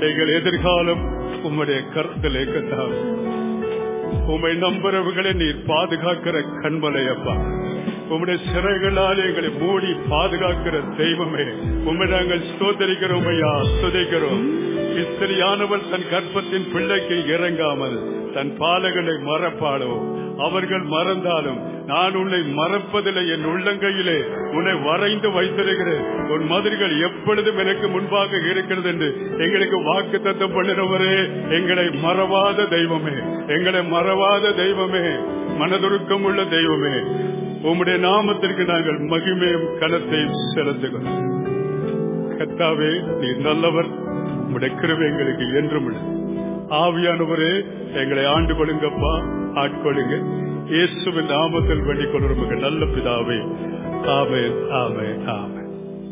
எங்கள் எதிர்காலம் உம்முடைய கருத்திலே கத்தாவே உம்மை நம்புறவர்களை நீர் பாதுகாக்கிற கண்மலை அப்பா உம்முடைய சிறைகளால் எங்களை மூடி பாதுகாக்கிற தெய்வமே உம்மை நாங்கள் சோதரிக்கிறோம் ஐயா சுதைக்கிறோம் இஸ்திரியானவள் தன் கற்பத்தின் பிள்ளைக்கு இறங்காமல் தன் பாலகளை மறப்பாளோ அவர்கள் மறந்தாலும் நான் உன்னை மறப்பதில்லை என் உள்ளங்கையிலே உன்னை வரைந்து வைத்திருக்கிறேன் உன் மதில்கள் எப்பொழுதும் எனக்கு முன்பாக இருக்கிறது என்று எங்களுக்கு வாக்கு தத்தம் பண்ணினவரே எங்களை மறவாத தெய்வமே எங்களை மறவாத தெய்வமே மனதுருக்கம் உள்ள தெய்வமே உம்முடைய நாமத்திற்கு நாங்கள் மகிமையும் கனத்தையும் செலுத்துகிறோம் கத்தாவே நீ நல்லவர் உம்முடைய கிருபை எங்களுக்கு என்றும் உண்டு ஆவியானவரே எங்களை ஆண்டு கொள்ளுங்கப்பா ஆட்கொள்ளுங்க இயேசுவின் நாமத்தில் வேண்டிக் கொள்ளும் நல்ல பிதாவே ஆமே ஆமே ஆமே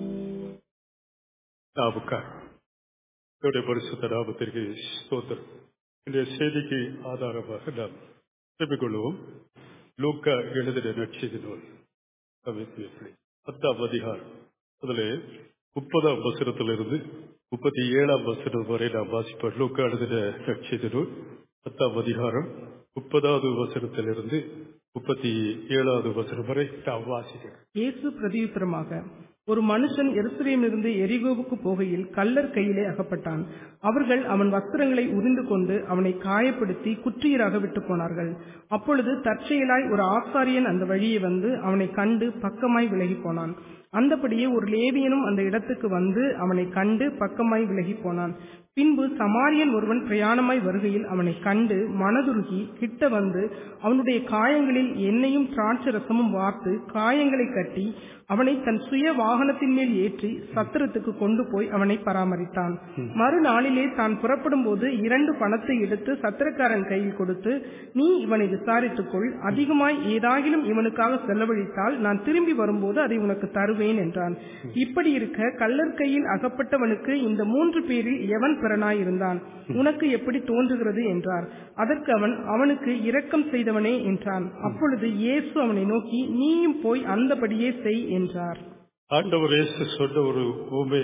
நாவுக்கார் என்னுடைய பரிசுத்த நாமத்திற்கு ஸ்தோத்திரம் இன்றைய செய்திக்கு ஆதாரமாக நாம் திரும்பிக் கொள்வோம் லூக்கா எழுதின நட்சதி நூல் கவிதை எப்படி பத்தாம் அதிகாரம் அதில் முப்பதாம் வசனத்திலிருந்து முப்பத்தி ஏழாம் வசனம் வரை நாம் வாசிப்போம் லூக்கா எழுதின நட்சதி நூல் பத்தாம் அதிகாரம் முப்பதாவது வசனத்திலிருந்து முப்பத்தி ஏழாவது வசனம் வரை நாம் வாசிக்கிறோம் இயேசு பிரதியுத்தரமாக ஒரு மனுஷன் எருசலேமிலிருந்து எரிகோவுக்கு போகையில் கல்லர் கையிலே அகப்பட்டான் அவர்கள் அவன் வஸ்திரங்களை உரிந்து கொண்டு அவனை காயப்படுத்தி குற்றியராக விட்டு போனார்கள் அப்பொழுது தற்செயலாய் ஒரு ஆசாரியன் அந்த வழியே வந்து அவனை கண்டு பக்கமாய் விலகி போனான் அந்தபடியே ஒரு லேவியனும் அந்த இடத்துக்கு வந்து அவனை கண்டு பக்கமாய் விலகி போனான் பின்பு சமாரியன் ஒருவன் பிரயாணமாய் வருகையில் அவனை கண்டு மனதுருகி கிட்ட வந்து அவனுடைய காயங்களில் எண்ணெயும் திராட்சை ரசமும் வார்த்து காயங்களை கட்டி அவனை தன் சுய வாகனத்தின் மேல் ஏற்றி சத்திரத்துக்கு கொண்டு போய் அவனை பராமரித்தான் மறுநாளிலே தான் புறப்படும் போது இரண்டு பணத்தை எடுத்து சத்திரக்காரன் கையில் கொடுத்து நீ இவனை விசாரித்துக் கொள் அதிகமாய் ஏதாகிலும் இவனுக்காக செலவழித்தால் நான் திரும்பி வரும்போது அதை உனக்கு தருவேன் என்றான் இப்படி இருக்க கள்ளர் கையில் அகப்பட்டவனுக்கு இந்த மூன்று பேரில் எவன் பிறனாயிருந்தான் உனக்கு எப்படி தோன்றுகிறது என்றார் அதற்கு அவன் அவனுக்கு இரக்கம் செய்தவனே என்றான் அப்பொழுது இயேசு அவனை நோக்கி நீயும் போய் அந்தபடியே செய் என்றார் ஆண்டவர் இயேசு சொன்ன ஒரு ஊமை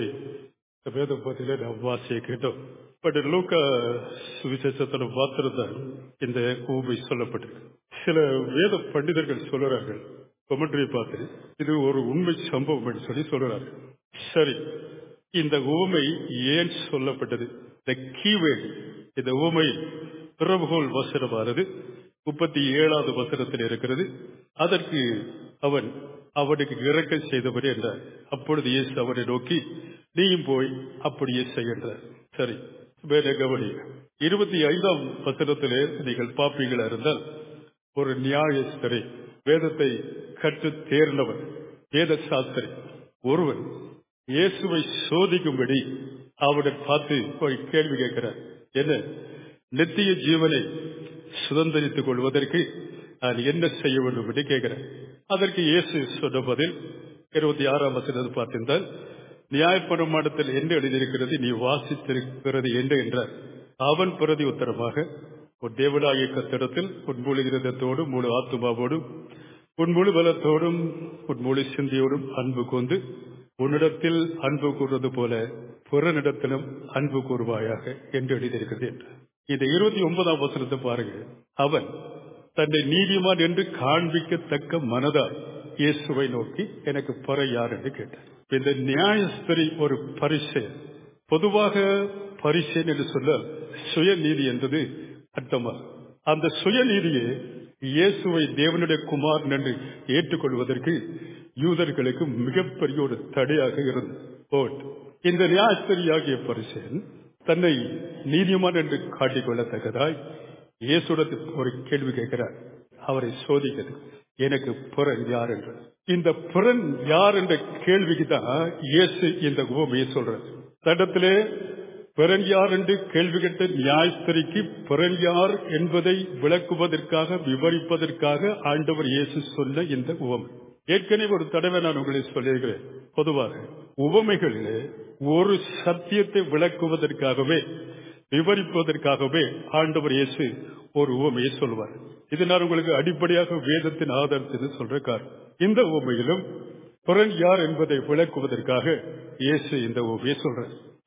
வேத பத்தியில நாம் வாசிய கேட்டோம் பட் லூக்கா சுவிசேஷத்துல மாத்திரம்தான் இந்த ஊமை சொல்லப்பட்டிருக்கு சில வேத பண்டிதர்கள் சொல்லுறார்கள் கொமெண்ட்ரியை பார்த்து இது ஒரு உண்மை சம்பவம் என்று சொல்லி சொல்லுறார்கள் சரி இந்த ஊமை ஏன் சொல்லப்பட்டது த கீவேர்டு இந்த ஊமை பிறவுகோல் வசனமானது முப்பத்தி ஏழாவது வசனத்தில் இருக்கிறது அதற்கு அவன் அவனுக்கு இறக்கம் செய்தபடி என்றார் அப்பொழுது இயேசு அவனை நோக்கி நீயும் போய் அப்படியே செய்கின்றார் சரி வேற கவனி இருபத்தி ஐந்தாம் வசனத்திலே நீங்கள் பாப்பீங்களா இருந்தால் ஒரு நியாயஸ்தரை வேதத்தை கற்று தேர்ந்தவன் வேத சாஸ்திரி ஒருவன் இயேசுவை சோதிக்கும்படி அவனை பார்த்து ஒரு கேள்வி கேட்கிறார் என்ன நித்திய ஜீவனை சுதந்திரித்துக் கொள்வதற்கு நான் என்ன செய்ய வேண்டும் என்று கேட்கிறேன் அதற்கு இயேசு சொன்ன பதில் இருபத்தி ஆறாம் வசனத்தை பார்த்திருந்தால் நியாயப்பிரமாணத்தில் என்ன எழுதியிருக்கிறது நீ வாசித்திருக்கிறது என்ன என்றார் அவன் பிரதி உத்தரமாக உன் தேவனாகிய கத்திடத்தில் உன் முழு இருதத்தோடும் முழு ஆத்துமாவோடும் உன் முழு பலத்தோடும் உன் முழு சிந்தியோடும் அன்பு கொண்டு உன்னிடத்தில் அன்பு கூறுவது போல புறனிடத்திலும் அன்பு கூறுவாயாக என்று எழுதியிருக்கிறது என்றார் இந்த இருபத்தி ஒன்பதாம் வசனத்தை பாருங்க அவன் தன்னை நீதிமான் என்று காண்பிக்கத்தக்க மனதாய் இயேசுவை நோக்கி எனக்கு பற யார் என்று கேட்டார் இந்த நியாயஸ்திரி ஒரு பரிசை பொதுவாக பரிசேன் என்று சொல்ல சுயநீதி என்பது அர்த்தமாகும் அந்த சுயநீதியை இயேசுவை தேவனுடைய குமார் என்று ஏற்றுக்கொள்வதற்கு யூதர்களுக்கு மிகப்பெரிய ஒரு தடையாக இருந்தது இந்த நியாயஸ்திரியாகிய பரிசேன் தன்னை நீதிமான் என்று காட்டிக்கொள்ளத்தக்கதாய் இயேசுடத்தில் ஒரு கேள்வி கேட்கிறார் அவரை சோதிக்கிறது எனக்கு புறன் யார் என்று இந்த புறன் யார் என்ற கேள்விக்கு தான் இயேசு இந்த உவமையை சொல்றார் தடத்திலே பிறன் யார் என்று கேள்வி கேட்ட நியாயஸ்திரிக்கு பிறன் யார் என்பதை விளக்குவதற்காக விவரிப்பதற்காக ஆண்டவர் இயேசு சொன்ன இந்த உவமை ஏற்கனவே ஒரு தடவை நான் உங்களை சொல்லியிருக்கிறேன் பொதுவாக உவமைகளிலே ஒரு சத்தியத்தை விளக்குவதற்காகவே விவரிப்பதற்காகவே ஆண்டவர் இயேசு ஒரு உவமையை சொல்வார் இது நான் உங்களுக்கு அடிப்படையாக வேதத்தின் ஆதாரத்தில் சொல்ற காரணம் இந்த உவமையிலும் புறன் யார் என்பதை விளக்குவதற்காக இயேசு இந்த உவமையை சொல்றார்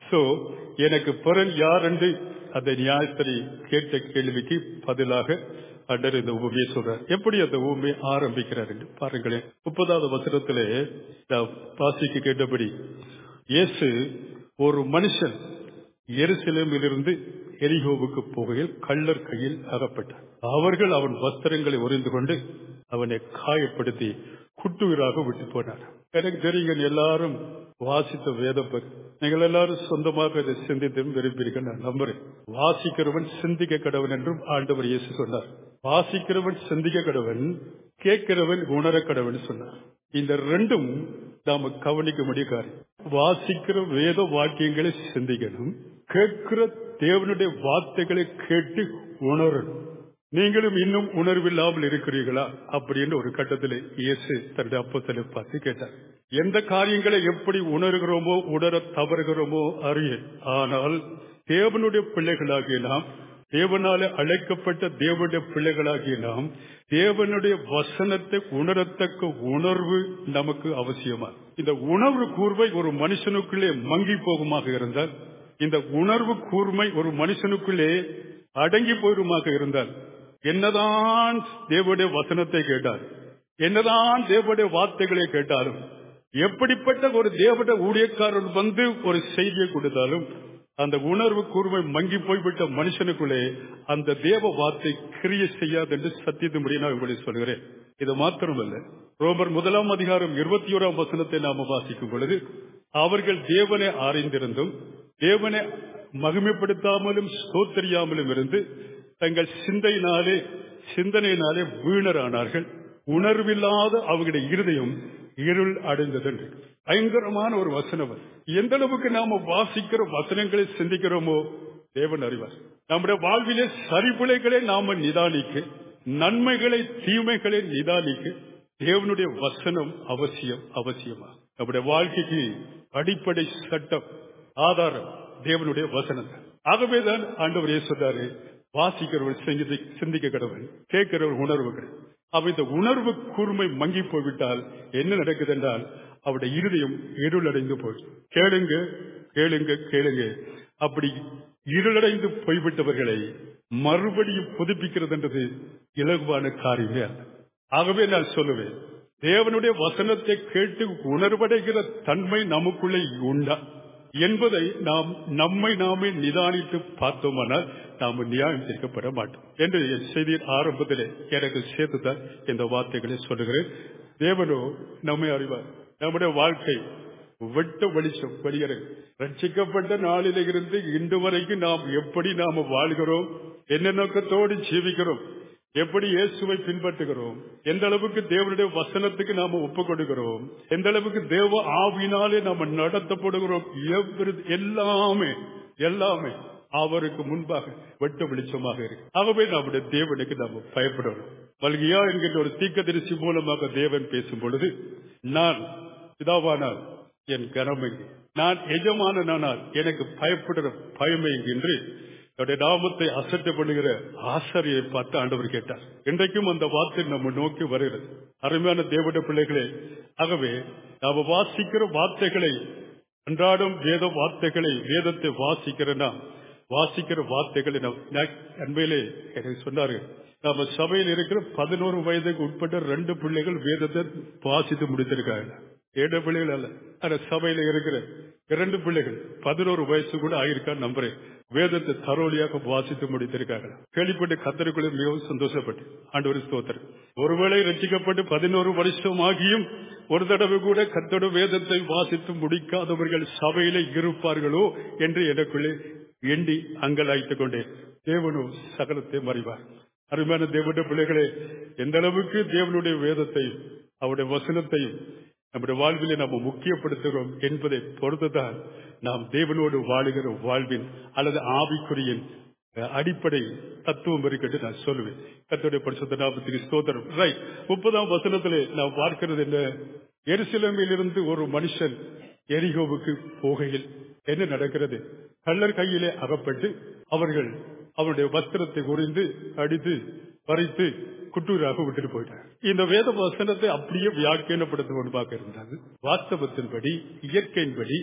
சோ எனக்கு பிறன் யார் என்று அந்த நியாயத்தரை கேட்ட கேள்விக்கு பதிலாக அண்டர் இந்த உண்மையை சொல்றார் எப்படி அந்த உண்மையை ஆரம்பிக்கிறார் என்று பாருங்களேன் முப்பதாவது வசனத்திலே நாம் வாசிக்க கேட்டபடி இயேசு ஒரு மனுஷன் எருசலேமிலிருந்து எரிகோவுக்கு போகையில் கள்ளர் கையில் அகப்பட்டார் அவர்கள் அவன் வஸ்திரங்களை உறிந்து கொண்டு அவனை காயப்படுத்தி குட்டுயிராக விட்டு போனார் எனக்கு தெரியுங்க எல்லாரும் வாசித்த வேத பகுதி நீங்கள் எல்லாரும் சொந்தமாக இதை சிந்தித்தும் விரும்பீர்கள் நான் நம்புறேன் வாசிக்கிறவன் சிந்திக்க கடவன் என்றும் ஆண்டவர் இயேசு சொன்னார் வாசிக்கிறவன் சிந்திக்க கடவன் கேட்கிறவன் உணர கடவன் சொன்னார் இந்த ரெண்டும் நாம கவனிக்க முடிய காரியம் வாசிக்கிற வேத வாக்கியங்களை சிந்திக்கணும் கேட்கிற தேவனுடைய வார்த்தைகளை கேட்டு உணரணும் நீங்களும் இன்னும் உணர்வில்லாமல் இருக்கிறீர்களா அப்படின்னு ஒரு கட்டத்தில் இயேசு தன்னுடைய அப்பத்தலை பார்த்து கேட்டார் எந்த காரியங்களை எப்படி உணர்கிறோமோ உணர தவறுகிறோமோ அறிய ஆனால் தேவனுடைய பிள்ளைகளாகிய நாம் தேவனாலே அழைக்கப்பட்ட தேவனுடைய பிள்ளைகளாகிய நாம் தேவனுடைய வசனத்தை உணரத்தக்க உணர்வு நமக்கு அவசியமா இந்த உணர்வு கூர்வை ஒரு மனுஷனுக்குள்ளே மங்கி போகுமாக இருந்தால் இந்த உணர்வு கூர்மை ஒரு மனுஷனுக்குள்ளே அடங்கி போயிருமாக இருந்தால் என்னதான் தேவனுடைய வசனத்தை கேட்டார் என்னதான் தேவனுடைய வார்த்தைகளை கேட்டாலும் எப்படிப்பட்ட ஒரு தேவட ஊழியக்காரன் வந்து ஒரு செய்தியை கொடுத்தாலும் அந்த உணர்வு கூர்மை மங்கி போய்விட்ட மனுஷனுக்குள்ளே அந்த தேவ வார்த்தை கிரிய செய்யாது என்று சத்தியத்தின்படி நான் உங்களை சொல்கிறேன் இது மாத்திரமல்ல ரோமர் முதலாம் அதிகாரம் இருபத்தி ஓராம் வசனத்தை நாம வாசிக்கும் பொழுது அவர்கள் தேவனை அறிந்திருந்தும் தேவனை மகிமைப்படுத்தாமலும் ஸ்தோத்தரியாமலும் இருந்து தங்கள் சிந்தையினாலே சிந்தனையினாலே வீணரானார்கள் உணர்வில்லாத அவங்களுடைய இருதயம் இருள் அடைந்தது பயங்கரமான ஒரு வசனம் எந்த அளவுக்கு நாம வாசிக்கிற வசனங்களை சிந்திக்கிறோமோ தேவன் அறிவார் நம்முடைய வாழ்விலே சரிபிழைகளை நாம நிதானிக்க நன்மைகளை தீமைகளை நிதானிக்க தேவனுடைய வசனம் அவசியம் அவசியமா நம்முடைய வாழ்க்கைக்கு அடிப்படை சட்டம் ஆதாரம் தேவனுடைய வசனம் ஆகவேதான் ஆண்டவர் சொல்றாரு வாசிக்கிறவர் சிந்திக்க கடவுள் கேட்கிறவர் உணர்வுகள் அவ இந்த உணர்வு கூர்மை மங்கி போய்விட்டால் என்ன நடக்குது என்றால் அவருடைய இருதயம் இருளடைந்து போய் கேளுங்க கேளுங்க கேளுங்க அப்படி இருளடைந்து போய்விட்டவர்களை மறுபடியும் புதுப்பிக்கிறது என்றது இலகுவான காரியமே அல்ல ஆகவே நான் சொல்லுவேன் தேவனுடைய வசனத்தை கேட்டு உணர்வடைகிற தன்மை நமக்குள்ளே உண்டா என்பதை நாம் நம்மை நாமே நிதானித்து பார்த்தோமானால் நாம் நியாயம் தீர்க்கப்பட மாட்டோம் என்று என் செய்தியின் ஆரம்பத்திலே எனக்கு சேர்த்துதான் இந்த வார்த்தைகளை சொல்லுகிறேன் தேவனோ நம்மை அறிவார் நம்முடைய வாழ்க்கை வெட்ட வெளிச்சம் வெளியறது ரட்சிக்கப்பட்ட நாளில இருந்து இன்று வரைக்கும் நாம் எப்படி நாம வாழ்கிறோம் என்ன நோக்கத்தோடு ஜீவிக்கிறோம் எப்படி இயேசுவை பின்பற்றுகிறோம் எந்த அளவுக்கு தேவனுடைய வசனத்துக்கு நாம ஒப்பு கொடுக்கிறோம் எந்த அளவுக்கு தேவ ஆவினாலே நாம நடத்தப்படுகிறோம் எல்லாமே எல்லாமே அவருக்கு முன்பாக வெட்ட வெளிச்சமாக இருக்கு ஆகவே நம்முடைய தேவனுக்கு நாம பயப்படணும் வல்கியா என்கின்ற ஒரு தீக்க தரிசி மூலமாக தேவன் பேசும் பொழுது நான் பிதாவானால் என் கனமெங்கு நான் எஜமானனானால் எனக்கு பயப்படுற பயமை என்று அவருடைய நாமத்தை அசட்டை பண்ணுகிற ஆசிரியை பார்த்து ஆண்டவர் கேட்டார் இன்றைக்கும் அந்த வார்த்தை நம்ம நோக்கி வருகிறது அருமையான தேவட பிள்ளைகளே ஆகவே நாம வாசிக்கிற வார்த்தைகளை அன்றாடம் வேத வார்த்தைகளை வேதத்தை வாசிக்கிறனா வாசிக்கிற வார்த்தைகளை அன்பையிலே எனக்கு சொன்னாரு நம்ம சபையில் இருக்கிற பதினோரு வயதுக்கு உட்பட்ட ரெண்டு பிள்ளைகள் வேதத்தை வாசித்து முடித்திருக்காங்க ஏழு பிள்ளைகள் அல்ல ஆனா சபையில இருக்கிற இரண்டு பிள்ளைகள் பதினோரு வயசு கூட ஆகியிருக்கான்னு நம்புறேன் வேதத்தை தரோலியாக வாசித்து முடித்திருக்காங்க கேள்விப்பட்டு கத்தருக்குள்ளே மிகவும் சந்தோஷப்பட்டு ஆண்டு ஒரு ஸ்தோத்திரம் ஒருவேளை ரசிக்கப்பட்டு பதினோரு வருஷம் ஆகியும் ஒரு தடவை கூட கத்தோட வேதத்தை வாசித்து முடிக்காதவர்கள் சபையில இருப்பார்களோ என்று எனக்குள்ளே எண்ணி அங்கலாய்த்துக் கொண்டேன் தேவனோ சகலத்தை மறைவார் அருமையான தேவனுடைய பிள்ளைகளே எந்த அளவுக்கு தேவனுடைய வேதத்தையும் அவருடைய வசனத்தையும் நம்முடைய வாழ்விலே நாம் முக்கியப்படுத்துகிறோம் என்பதை பொறுத்துதான் நாம் தேவனோடு வாழுகிற வாழ்வின் அல்லது ஆவிக்குரியின் அடிப்படை தத்துவம் இருக்கிறது நான் சொல்லுவேன் கத்தோடைய பரிசுத்த நாமத்துக்கு ஸ்தோத்திரம் ரைட் முப்பதாம் வசனத்திலே நாம் பார்க்கிறது என்ன எருசலமிலிருந்து ஒரு மனுஷன் எரிகோவுக்கு போகையில் என்ன நடக்கிறது கள்ளர் கையிலே அகப்பட்டு அவர்கள் அவருடைய வஸ்திரத்தை உறிந்து அடித்து பறித்து குட்டூராக விட்டுட்டு போயிட்டார் இந்த வேத வசனத்தை அப்படியே வியாக்கியப்படுத்த கொண்டு பார்க்க இருந்தாங்க வாஸ்தவத்தின்படி இயற்கையின்படி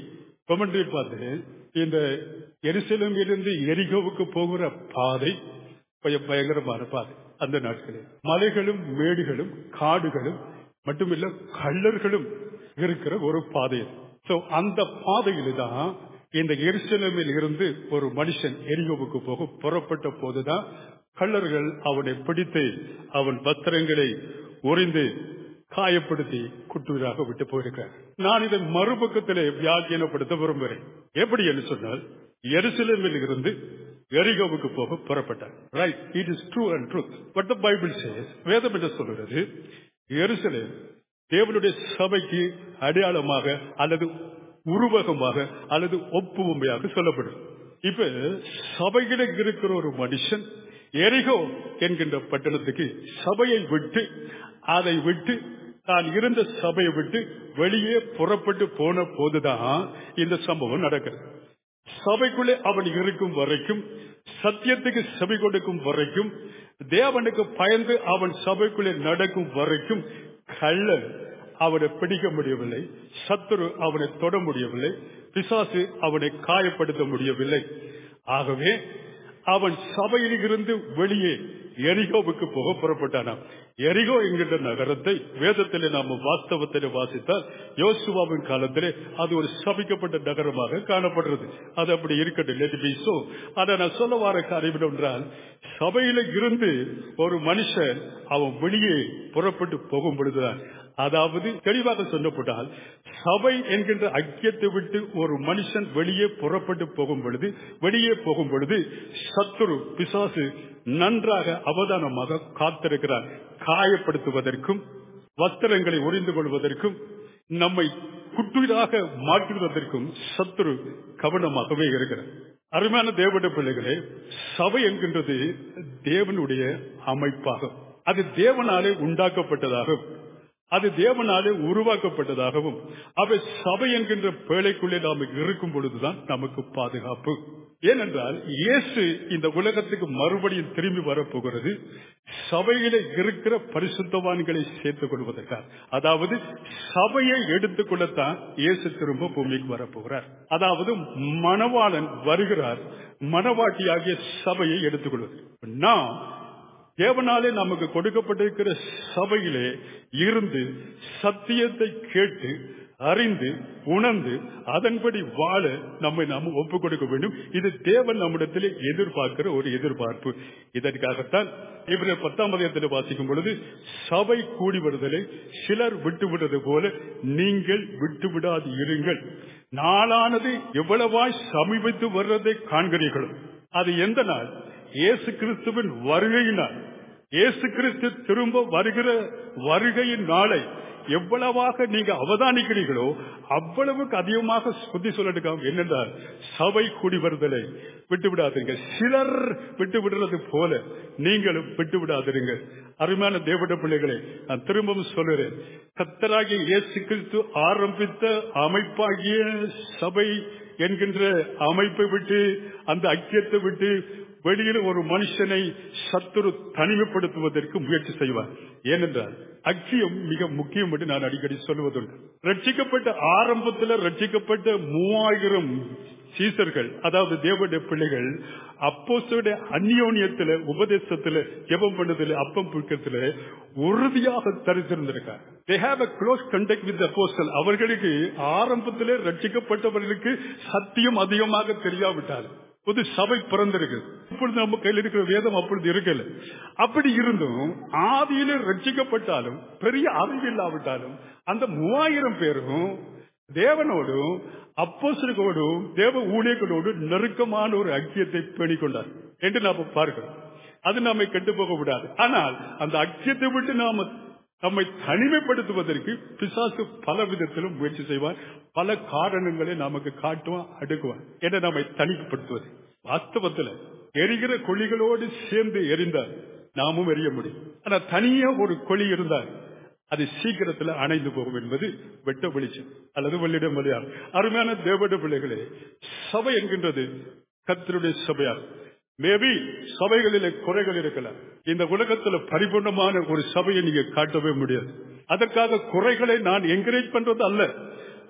கொமெண்ட்ரி பார்த்து இந்த எருசலேமிலிருந்து எரிகோவுக்கு போகிற பாதை கொஞ்சம் பயங்கரமான பாதை அந்த நாட்களில் மலைகளும் மேடுகளும் காடுகளும் மட்டுமில்ல கள்ளர்களும் இருக்கிற ஒரு பாதை சோ அந்த பாதையில தான் இந்த எருசலேமில் இருந்து ஒரு மனுஷன் எரிகோவுக்கு போக புறப்பட்ட போதுதான் கள்ளர்கள் அவனை பிடித்து அவன் பத்திரங்களை உறிந்து காயப்படுத்தி குட்டுவராக விட்டு போயிருக்கிறார் நான் இதை மறுபக்கத்திலே வியாக்கியனப்படுத்த விரும்புகிறேன் எப்படி என்று சொன்னால் எருசலேமில் இருந்து எரிகோவுக்கு போக புறப்பட்டார் right it is true and truth but the Bible says வேதம் என்று சொல்கிறது எருசலேம் தேவனுடைய சபைக்கு அடையாளமாக அல்லது உருவகமாக அல்லது ஒப்புமையாக சொல்லப்படும் இப்ப சபையில இருக்கிற ஒரு மனுஷன் எரிகோ என்கின்ற பட்டணத்துக்கு சபையை விட்டு அதை விட்டு தான் இருந்த சபையை விட்டு வெளியே புறப்பட்டு போன போதுதான் இந்த சம்பவம் நடக்கிறது சபைக்குள்ளே அவன் இருக்கும் வரைக்கும் சத்தியத்துக்கு செவி கொடுக்கும் வரைக்கும் தேவனுக்கு பயந்து அவன் சபைக்குள்ளே நடக்கும் வரைக்கும் கள்ளன் அவனை பிடிக்க முடியவில்லை சத்துரு அவனை தொட முடியவில்லை பிசாசு அவனை காயப்படுத்த முடியவில்லை ஆகவே அவன் சபையில் இருந்து வெளியே எரிகோவுக்கு போக புறப்பட்டானாம் எரிகோ என்கின்ற நகரத்தை வேதத்திலே நாம் வாஸ்தவத்திலே வாசித்தால் யோசுவாவின் காலத்திலே அது ஒரு சபிக்கப்பட்ட நகரமாக காணப்படுறது அது அப்படி இருக்கட்டும் let it be so. ஆனா நான் சொல்ல வர காரியம் என்றால் சபையில இருந்து ஒரு மனுஷன் அவன் வெளியே புறப்பட்டு போகும் பொழுதுதான் அதாவது தெளிவாக சொல்லப்பட்டால் சபை என்கின்ற ஐக்கியத்தை விட்டு ஒரு மனுஷன் வெளியே புறப்பட்டு போகும் பொழுது வெளியே போகும் பொழுது சத்துரு பிசாசு நன்றாக அவதானமாக காத்திருக்கிறார் காயப்படுத்துவதற்கும் வஸ்திரங்களை உறிந்து கொள்வதற்கும் நம்மை குட்டுயிராக மாற்றுவதற்கும் சத்துரு கவனமாகவே இருக்கிறார் அருமையான தேவனுடைய பிள்ளைகளே சபை என்கின்றது தேவனுடைய அமைப்பாகும் அது தேவனாலே உண்டாக்கப்பட்டதாகும் அது தேவனாலே உருவாக்கப்பட்டதாகவும் அவை சபை என்கின்ற பேழைக்குள்ளே நாம் இருக்கும் பொழுதுதான் நமக்கு பாதுகாப்பு ஏனென்றால் இயேசு இந்த உலகத்துக்கு மறுபடியும் திரும்பி வரப்போகிறது சபையில இருக்கிற பரிசுத்தவான்களை சேர்த்துக் கொள்வதற்காக அதாவது சபையை எடுத்துக்கொள்ளத்தான் இயேசு திரும்ப பூமிக்கு வரப்போகிறார் அதாவது மணவாளன் வருகிறார் மணவாட்டியாகிய சபையை எடுத்துக்கொள்வது நாம் தேவனாலே நமக்கு கொடுக்கப்பட்டிருக்கிற சபையிலே இருந்து சத்தியத்தை கேட்டு அறிந்து உணர்ந்து அதன்படி வாழ நம்மை நாம் ஒப்புக் கொடுக்க வேண்டும் இது தேவன் நம்மிடத்திலே எதிர்பார்க்கிற ஒரு எதிர்பார்ப்பு இதற்காகத்தான் இவரை பத்தாம் அதிகத்தில் வாசிக்கும் பொழுது சபை கூடி வருதலை சிலர் விட்டுவிடுவது போல நீங்கள் விட்டுவிடாது இருங்கள் நாளானது எவ்வளவாய் சமீபித்து வர்றதை காண்கிறீர்களோ அது எந்த நாள் இயேசு கிறிஸ்துவின் வருகையினால் இயேசு கிறிஸ்து திரும்ப வருகிற வருகையின் நாளை எவ்வளவாக நீங்க அவதானிக்கிறீர்களோ அவ்வளவுக்கு அதிகமாக புத்தி சொல்லட்டுக்காக என்னென்றால் சபை கூடி வருதலை விட்டு விடாதீங்க சிலர் விட்டு விடுறது போல நீங்களும் விட்டு விடாதீங்க அருமையான தேவட பிள்ளைகளை நான் திரும்பவும் சொல்லுறேன் கத்தராகிய இயேசு கிறிஸ்து ஆரம்பித்த அமைப்பாகிய சபை என்கின்ற அமைப்பை விட்டு அந்த ஐக்கியத்தை விட்டு வெளியில் ஒரு மனுஷனை சத்துரு தனிமைப்படுத்துவதற்கு முயற்சி செய்வார் ஏனென்றால் அக்கியம் மிக முக்கியம் என்று நான் அடிக்கடி சொல்வதுண்டு ரட்சிக்கப்பட்ட ஆரம்பத்தில் ரட்சிக்கப்பட்ட மூவாயிரம் சீசர்கள் அதாவது தேவனுடைய பிள்ளைகள் அப்போசோட அந்யோன்யத்துல உபதேசத்துல ஜெபம் பண்ணதுல அப்பம் பிடிக்கிறதுல உறுதியாக தரித்திருந்திருக்கார் they have a close contact with the apostle அவர்களுக்கு ஆரம்பத்திலே ரட்சிக்கப்பட்டவர்களுக்கு சத்தியம் அதிகமாக தெரியாவிட்டார் புது சபை பிறந்திருக்கு இப்பொழுது நம்ம கையில் இருக்கிற வேதம் அப்பொழுது இருக்கல அப்படி இருந்தும் ஆதியிலே ரட்சிக்கப்பட்டாலும் பெரிய அறிவு இல்லாவிட்டாலும் அந்த மூவாயிரம் பேரும் தேவனோடும் அப்போசர்களோடும் தேவ ஊழியர்களோடும் நெருக்கமான ஒரு ஐக்கியத்தை பேணிக் கொண்டார் என்று நாம பார்க்கிறோம் அது நம்மை கெட்டு போக விடாது ஆனால் அந்த ஐக்கியத்தை விட்டு நாம நம்மை தனிமைப்படுத்துவதற்கு பிசாசு பல விதத்திலும் முயற்சி செய்வார் பல காரணங்களை நமக்கு காட்டுவான் அடுக்குவான் என நம்மை தனிமைப்படுத்துவது வாஸ்தவத்துல எரிகிற கொழிகளோடு சேர்ந்து எரிந்தார் நாமும் எரிய முடியும் ஆனா தனியா ஒரு கொழி இருந்தால் அது சீக்கிரத்தில் அணைந்து போகும் என்பது வெட்ட வெளிச்சம் அல்லது வெள்ளிட மலையார் அருமையான தேவட பிள்ளைகளே சபை என்கின்றது கத்தருடைய சபையார் மேபி சபைகளிலே குறைகள் இருக்கலாம் இந்த உலகத்துல பரிபூர்ணமான ஒரு சபையை நீங்க காட்டவே முடியாது அதற்காக குறைகளை நான் என்கரேஜ் பண்றது அல்ல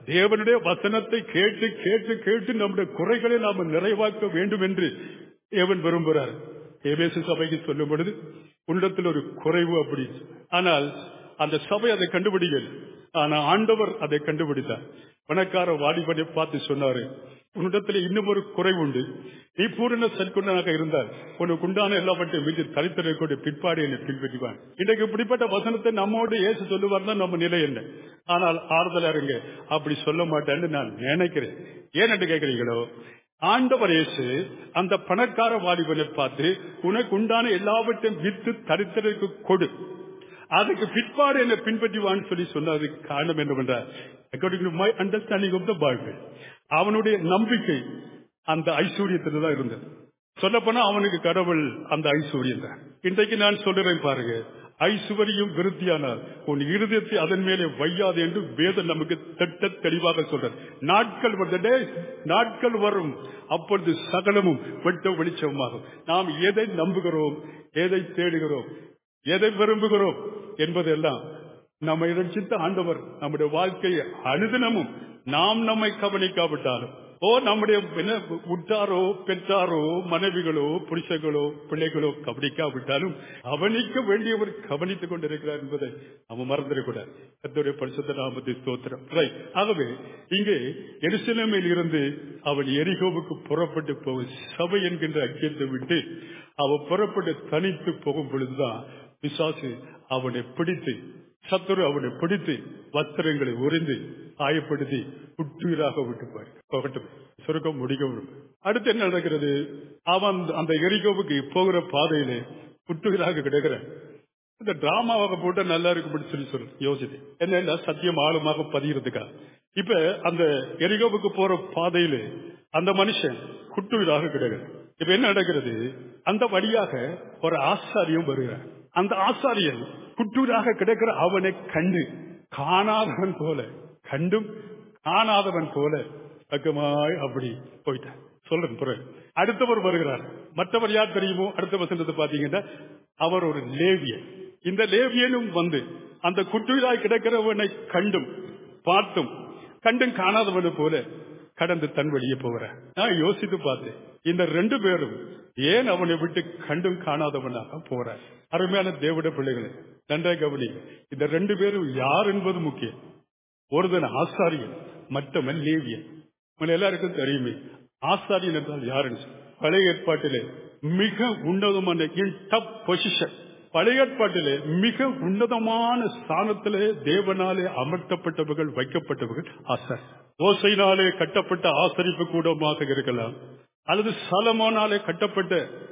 தேவனுடைய வசனத்தை கேட்டு கேட்டு கேட்டு நம்முடைய குறைகளை நாம நிறைவாக்க வேண்டும் என்று தேவன் விரும்புகிறார் ஏபேசு சபைக்கு சொல்லும் பொழுது உன்னிடத்தில் ஒரு குறைவு அப்படி ஆனால் அந்த சபை அதை கண்டுபிடிக்கல ஆனா ஆண்டவர் அதை கண்டுபிடித்தார் பணக்கார வாலிபனை பார்த்து சொன்னாரு உன்னிடத்தில் இன்னும் ஒரு குறைவு உண்டு நீ பூரண சற்குண்டனாக இருந்தால் உனக்கு உண்டான எல்லாவற்றையும் மீது தரித்திரக்கூடிய பிற்பாடு என்னை பின்பற்றுவான் இன்றைக்கு இப்படிப்பட்ட வசனத்தை நம்மோடு ஏசு சொல்லுவார் தான் நம்ம நிலை என்ன ஆனால் ஆறுதலா இருங்க அப்படி சொல்ல மாட்டேன்னு நான் நினைக்கிறேன் ஏன் என்று கேட்கிறீங்களோ ஆண்டவர் இயேசு அந்த பணக்கார வாலிபனை பார்த்து உனக்கு உண்டான எல்லாவற்றையும் வித்து தரித்திரக்கு கொடு அதுக்கு பிற்பாடு என்ன பின்பற்றுவான்னு சொல்லி சொன்னதுக்கு காரணம் என்னவென்றால் according to my understanding of the Bible அவனுடைய நம்பிக்கை அந்த ஐஸ்வர்யத்தில் தான் இருந்தது சொல்லப்போனா அவனுக்கு கடவுள் அந்த ஐஸ்வர்யம் தான் இன்றைக்கு நான் சொல்றேன் பாருங்க ஐஸ்வர்யம் விருத்தியானால் உன் இருதயத்தை அதன் மேலே வையாது என்று வேதம் நமக்கு திட்ட தெளிவாக சொல்ற நாட்கள் வந்ததே நாட்கள் வரும் அப்பொழுது சகலமும் வெட்ட வெளிச்சமாகும் நாம் எதை நம்புகிறோம் எதை தேடுகிறோம் எதை விரும்புகிறோம் என்பதெல்லாம் நம்மை ரட்சித்த ஆண்டவர் நம்முடைய வாழ்க்கையை அனுதினமும் நாம் நம்மை கவனிக்காவிட்டாலும் ஓ நம்முடைய என்ன உற்றாரோ பெற்றாரோ மனைவிகளோ புருஷர்களோ பிள்ளைகளோ கவனிக்காவிட்டாலும் கவனிக்க வேண்டியவர் கவனித்துக் கொண்டிருக்கிறார் என்பதை நம்ம மறந்துடக்கூடாது கத்தோடைய பரிசுத்த நாமத்தை ஸ்தோத்திரம் ரைட் ஆகவே இங்கே எருசலேமில் இருந்து அவன் எரிகோவுக்கு புறப்பட்டு போகும் சபை என்கின்ற அக்கியத்தை விட்டு அவன் புறப்பட்டு தனித்து போகும் பொழுதுதான் பிசாசு அவனை பிடித்து சத்துரு அவனை பிடித்து வஸ்திரங்களை உறிந்து காயப்படுத்தி உட்டுயிராக விட்டு போய் போகட்டும் சுருக்கம் முடிக்கவும் அடுத்து என்ன நடக்கிறது அவன் அந்த எரிகோவுக்கு போகிற பாதையிலே உட்டுயிராக கிடக்கிறான் இந்த டிராமாவாக போட்டா நல்லா இருக்கும் சொல்லி சொல்லு யோசித்து என்ன சத்தியம் ஆழமாக பதிகிறதுக்கா இப்ப அந்த எரிகோவுக்கு போற பாதையில அந்த மனுஷன் குட்டுயிராக கிடக்கிறான் இப்ப என்ன நடக்கிறது அந்த வழியாக ஒரு ஆசாரியம் வருகிறார் அந்த ஆசாரியன் குட்டூராக கிடக்கிற அவனை கண்டு காணாதவன் போல கண்டும் காணாதவன் போல பக்கமாய் அப்படி போயிட்டான் சொல்றேன் பிறகு அடுத்தவர் வருகிறார் மற்றவர் யார் தெரியுமோ அடுத்த வசனத்தை பாத்தீங்கன்னா அவர் ஒரு லேவியன் இந்த லேவியனும் வந்து அந்த குட்டுயிராய் கிடக்கிறவனை கண்டும் பார்த்தும் கண்டும் காணாதவனை போல கடந்து தன் வழியே போகிறார் நான் யோசித்து பார்த்தேன் இந்த ரெண்டு பேரும் ஏன் அவனை விட்டு கண்டும் காணாதவனாக போறார் அருமையான தேவட பிள்ளைகளை நன்றாக கவனி இந்த ரெண்டு பேரும் யார் என்பது முக்கியம் ஒருதன் ஆசாரியன் மற்றவன் லேவியன் உங்களை எல்லாருக்கும் தெரியுமே ஆசாரியன் என்றால் யாருன்னு பழைய ஏற்பாட்டிலே மிக உன்னதமான டப் பொசிஷன் பழைய ஏற்பாட்டிலே மிக உன்னதமான ஸ்தானத்திலே தேவனாலே அமர்த்தப்பட்டவர்கள் வைக்கப்பட்டவர்கள் ஆசார் ஓசையினாலே கட்டப்பட்ட ஆசரிப்பு கூடமாக இருக்கலாம் அல்லது சலமோனாலே கட்டப்பட்ட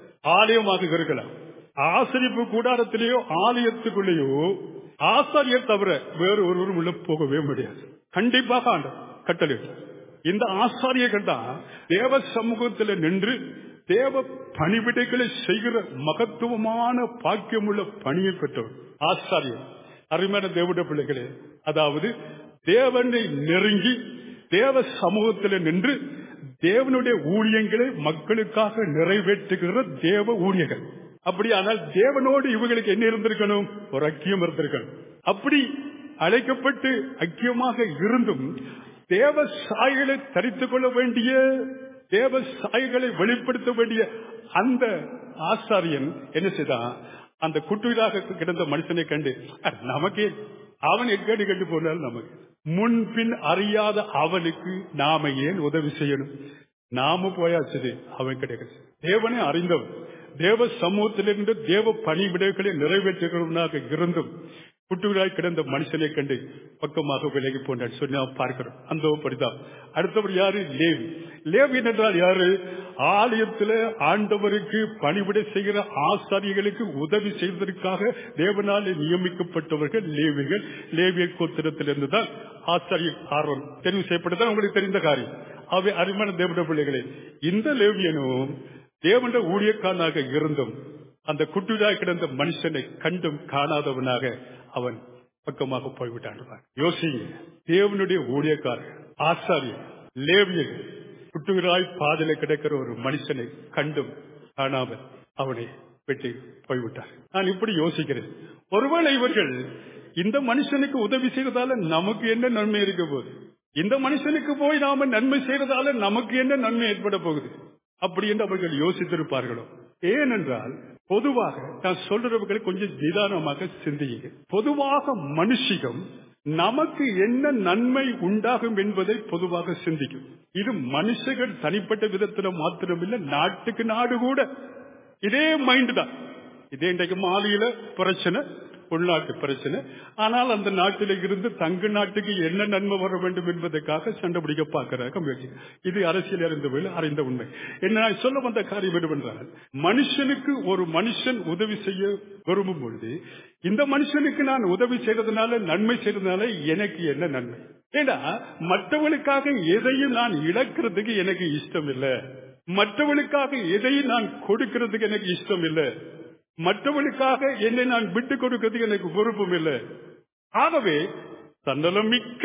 ஆலயமாக இருக்கலாம் ஆசரிப்பு கூடாரத்திலேயோ ஆலயத்துக்குள்ளேயோ ஆசாரியர் தவிர வேறு ஒருவரும் உள்ள போகவே முடியாது கண்டிப்பாக ஆண்டவர் கட்டளை இந்த ஆசாரியர்கள் தான் தேவ சமூகத்தில் நின்று தேவ பணிவிடைகளை செய்கிற மகத்துவமான பாக்கியமுள்ள பணியை பெற்றவர் ஆசாரியர் அருமையான தேவட பிள்ளைகளே அதாவது தேவனை நெருங்கி தேவ சமூகத்தில் நின்று தேவனுடைய ஊழியங்களை மக்களுக்காக நிறைவேற்றுகிற தேவ ஊழியர்கள் அப்படியானால் தேவனோடு இவங்களுக்கு என்ன இருந்திருக்கணும் ஒரு ஐக்கியம் இருந்திருக்கணும் அப்படி அழைக்கப்பட்டு ஐக்கியமாக இருந்தும் தேவ சாய்களை தரித்துக் கொள்ள வேண்டிய தேவ சாய்களை வெளிப்படுத்த வேண்டிய அந்த ஆசாரியன் என்ன செய்தான் அந்த குட்டுயிலாக கிடந்த மனுஷனை கண்டு நமக்கு அவன் எக்கடி கண்டு போனாலும் நமக்கு முன்பின் அறியாத அவனுக்கு நாம ஏன் உதவி செய்யணும் நாம போயாச்சு அவன் கிடைக்கிறது தேவனை அறிந்தவன் தேவ சமூகத்திலிருந்து தேவ பணிவிடைகளை நிறைவேற்றுகிறவனாக இருந்தும் குட்டுகளாய் கிடந்த மனுஷனை கண்டு பக்கமாக விலகி போனான் சொல்லி நாம் பார்க்கிறோம் அந்த படிதான் அடுத்தவர் யாரு லேவி லேவி என்றால் யாரு ஆலயத்தில் ஆண்டவருக்கு பணிவிடை செய்கிற ஆசாரியர்களுக்கு உதவி செய்வதற்காக தேவனாலே நியமிக்கப்பட்டவர்கள் லேவிகள் லேவிய கோத்திரத்திலிருந்து தான் ஆசாரியர் ஆர்வம் தெரிவு செய்யப்பட்டதான் உங்களுக்கு தெரிந்த காரியம் அவை அருமையான தேவட பிள்ளைகளே இந்த லேவியனும் தேவண்ட ஊழியக்காரனாக இருந்தும் அந்த குட்டிலாய் கிடந்த மனுஷனை கண்டும் காணாதவனாக அவன் பக்கமாக போய்விட்டான் யோசிங்க தேவனுடைய ஊழியக்காரர் ஆசாரியர் லேவியர்கள் குட்டுகிறாய் பாதையில கிடக்கிற ஒரு மனுஷனை கண்டும் காணாமல் அவனை வெட்டி போய்விட்டார் நான் இப்படி யோசிக்கிறேன் ஒருவேளை இவர்கள் இந்த மனுஷனுக்கு உதவி செய்வதால நமக்கு என்ன நன்மை இருக்க போது இந்த மனுஷனுக்கு போய் நாம நன்மை செய்யறதால நமக்கு என்ன நன்மை ஏற்பட போகுது அப்படி என்று அவர்கள் யோசித்திருப்பார்களோ ஏனென்றால் பொதுவாக நான் சொல்றவர்களை கொஞ்சம் நிதானமாக சிந்தியுங்க பொதுவாக மனுஷிகம் நமக்கு என்ன நன்மை உண்டாகும் என்பதை பொதுவாக சிந்திக்கும் இது மனுஷர்கள் தனிப்பட்ட விதத்துல மாத்திரமில்லை நாட்டுக்கு நாடு கூட இதே மைண்ட் தான் இதே இன்றைக்கு மாலையில பிரச்சனை உள்நாட்டு பிரச்சனை ஆனால் அந்த நாட்டில் இருந்து தங்க நாட்டுக்கு என்ன நன்மை வர வேண்டும் என்பதற்காக சண்டை பிடிக்க பார்க்கிறாங்க முயற்சி இது அரசியல் அறிந்தவர்கள் அறிந்த உண்மை என்ன நான் சொல்ல வந்த காரியம் என்னவென்றால் மனுஷனுக்கு ஒரு மனுஷன் உதவி செய்ய விரும்பும் பொழுது இந்த மனுஷனுக்கு நான் உதவி செய்யறதுனால நன்மை செய்யறதுனால எனக்கு என்ன நன்மை ஏன்னா மற்றவனுக்காக எதையும் நான் இழக்கிறதுக்கு எனக்கு இஷ்டம் இல்லை மற்றவனுக்காக எதையும் நான் கொடுக்கிறதுக்கு எனக்கு இஷ்டம் இல்லை மற்றவனுக்காக என்னை நான் விட்டுக் கொடுக்கிறதுக்கு எனக்கு விருப்பம் இல்லை ஆகவே தன்னலம் மிக்க